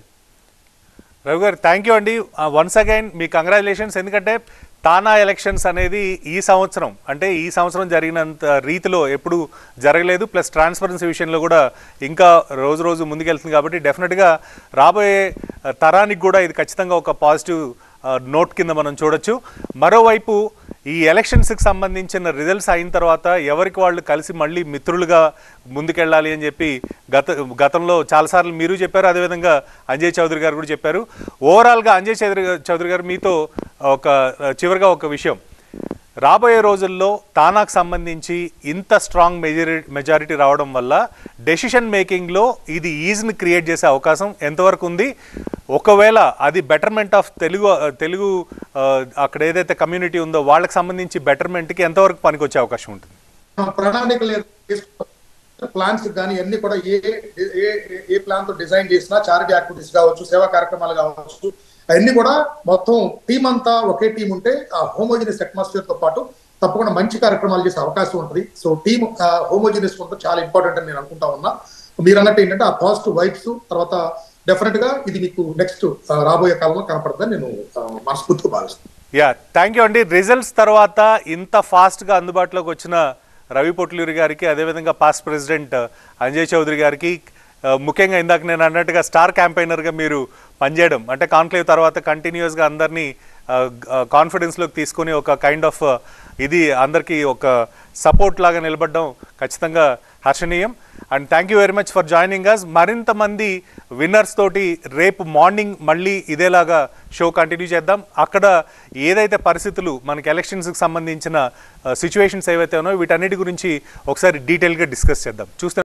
రవి గారు థ్యాంక్ యూ అండి వన్స్ అగైన్ మీ కంగ్రాచులేషన్స్ ఎందుకంటే తానా ఎలక్షన్స్ అనేది ఈ సంవత్సరం అంటే ఈ సంవత్సరం జరిగినంత రీతిలో ఎప్పుడు జరగలేదు ప్లస్ ట్రాన్స్పరెన్సీ విషయంలో కూడా ఇంకా రోజు రోజు ముందుకెళ్తుంది కాబట్టి డెఫినెట్గా రాబోయే ఆ, తరానికి కూడా ఇది ఖచ్చితంగా ఒక పాజిటివ్ నోట్ కింద మనం చూడొచ్చు మరోవైపు ఈ ఎలక్షన్స్కి సంబంధించిన రిజల్ట్స్ అయిన తర్వాత ఎవరికి వాళ్ళు కలిసి మళ్ళీ మిత్రులుగా ముందుకెళ్ళాలి అని చెప్పి గత గతంలో చాలాసార్లు మీరు చెప్పారు అదేవిధంగా అంజయ్ చౌదరి గారు కూడా చెప్పారు ఓవరాల్గా అంజయ్ చౌదరి గారు- చౌదరి గారు మీతో ఒక చివరిగా ఒక విషయం రాబోయే రోజుల్లో తానాకు సంబంధించి ఇంత స్ట్రాంగ్ మెజారి మెజారిటీ రావడం వల్ల డెసిషన్ మేకింగ్లో ఇది ఈజ్ని క్రియేట్ చేసే అవకాశం ఎంతవరకు ఉంది ఒకవేళ అది బెటర్మెంట్ ఆఫ్ తెలుగు తెలుగు ఆ, అక్కడ ఏదైతే కమ్యూనిటీ ఉందో వాళ్ళకి సంబంధించి బెటర్మెంట్కి ఎంతవరకు పనికొచ్చే అవకాశం ఉంటుంది
మన ప్రణాళికలు ప్లాన్స్ కానీ అన్ని కూడా ఏ ఏ ఏ ప్లాన్ తో డిజైన్ చేసినా చారిటీ యాక్టివిటీస్ కావచ్చు సేవా కార్యక్రమాలు కావచ్చు అవన్నీ కూడా మొత్తం టీం అంతా ఒకే టీం ఉంటే ఆ హోమోజినస్ అట్మాస్ఫియర్ తో పాటు తప్పకుండా మంచి కార్యక్రమాలు చేసే అవకాశం ఉంటుంది సో టీమ్ హోమోజినస్ ఉంటే చాలా ఇంపార్టెంట్ అని నేను అనుకుంటా ఉన్నా మీరు అన్నట్టు ఏంటంటే ఆ పాజిటివ్ వైబ్స్ తర్వాత డెఫినెట్ గా ఇది మీకు నెక్స్ట్ రాబోయే కాలంలో కనపడుతుందని నేను ఆ, మనస్ఫూర్తిగా భావిస్తున్నాను
యా థ్యాంక్ యూ అండి రిజల్ట్స్ తర్వాత ఇంత ఫాస్ట్గా అందుబాటులోకి వచ్చిన రవి పొట్లూరి గారికి అదేవిధంగా పాస్ట్ ప్రెసిడెంట్ అంజయ్ చౌదరి గారికి ఆ, ముఖ్యంగా ఇందాక నేను అన్నట్టుగా స్టార్ క్యాంపెయినర్గా మీరు పనిచేయడం అంటే కాన్క్లేవ్ తర్వాత కంటిన్యూస్గా అందరినీ కాన్ఫిడెన్స్లోకి తీసుకొని ఒక కైండ్ ఆఫ్ ఇది అందరికీ ఒక సపోర్ట్ లాగా నిలబడడం ఖచ్చితంగా హర్షణీయం and thank you very much for joining us మరింత మంది విన్నర్స్ తోటి రేపు మార్నింగ్ మళ్ళీ ఇదేలాగా షో కంటిన్యూ చేద్దాం అక్కడ ఏదైతే పరిస్థితులు మనకి ఎలక్షన్స్కి సంబంధించిన సిచ్యువేషన్స్ ఏవైతే ఉన్నాయో వీటన్నిటి గురించి ఒకసారి డీటెయిల్గా డిస్కస్ చేద్దాం చూస్తే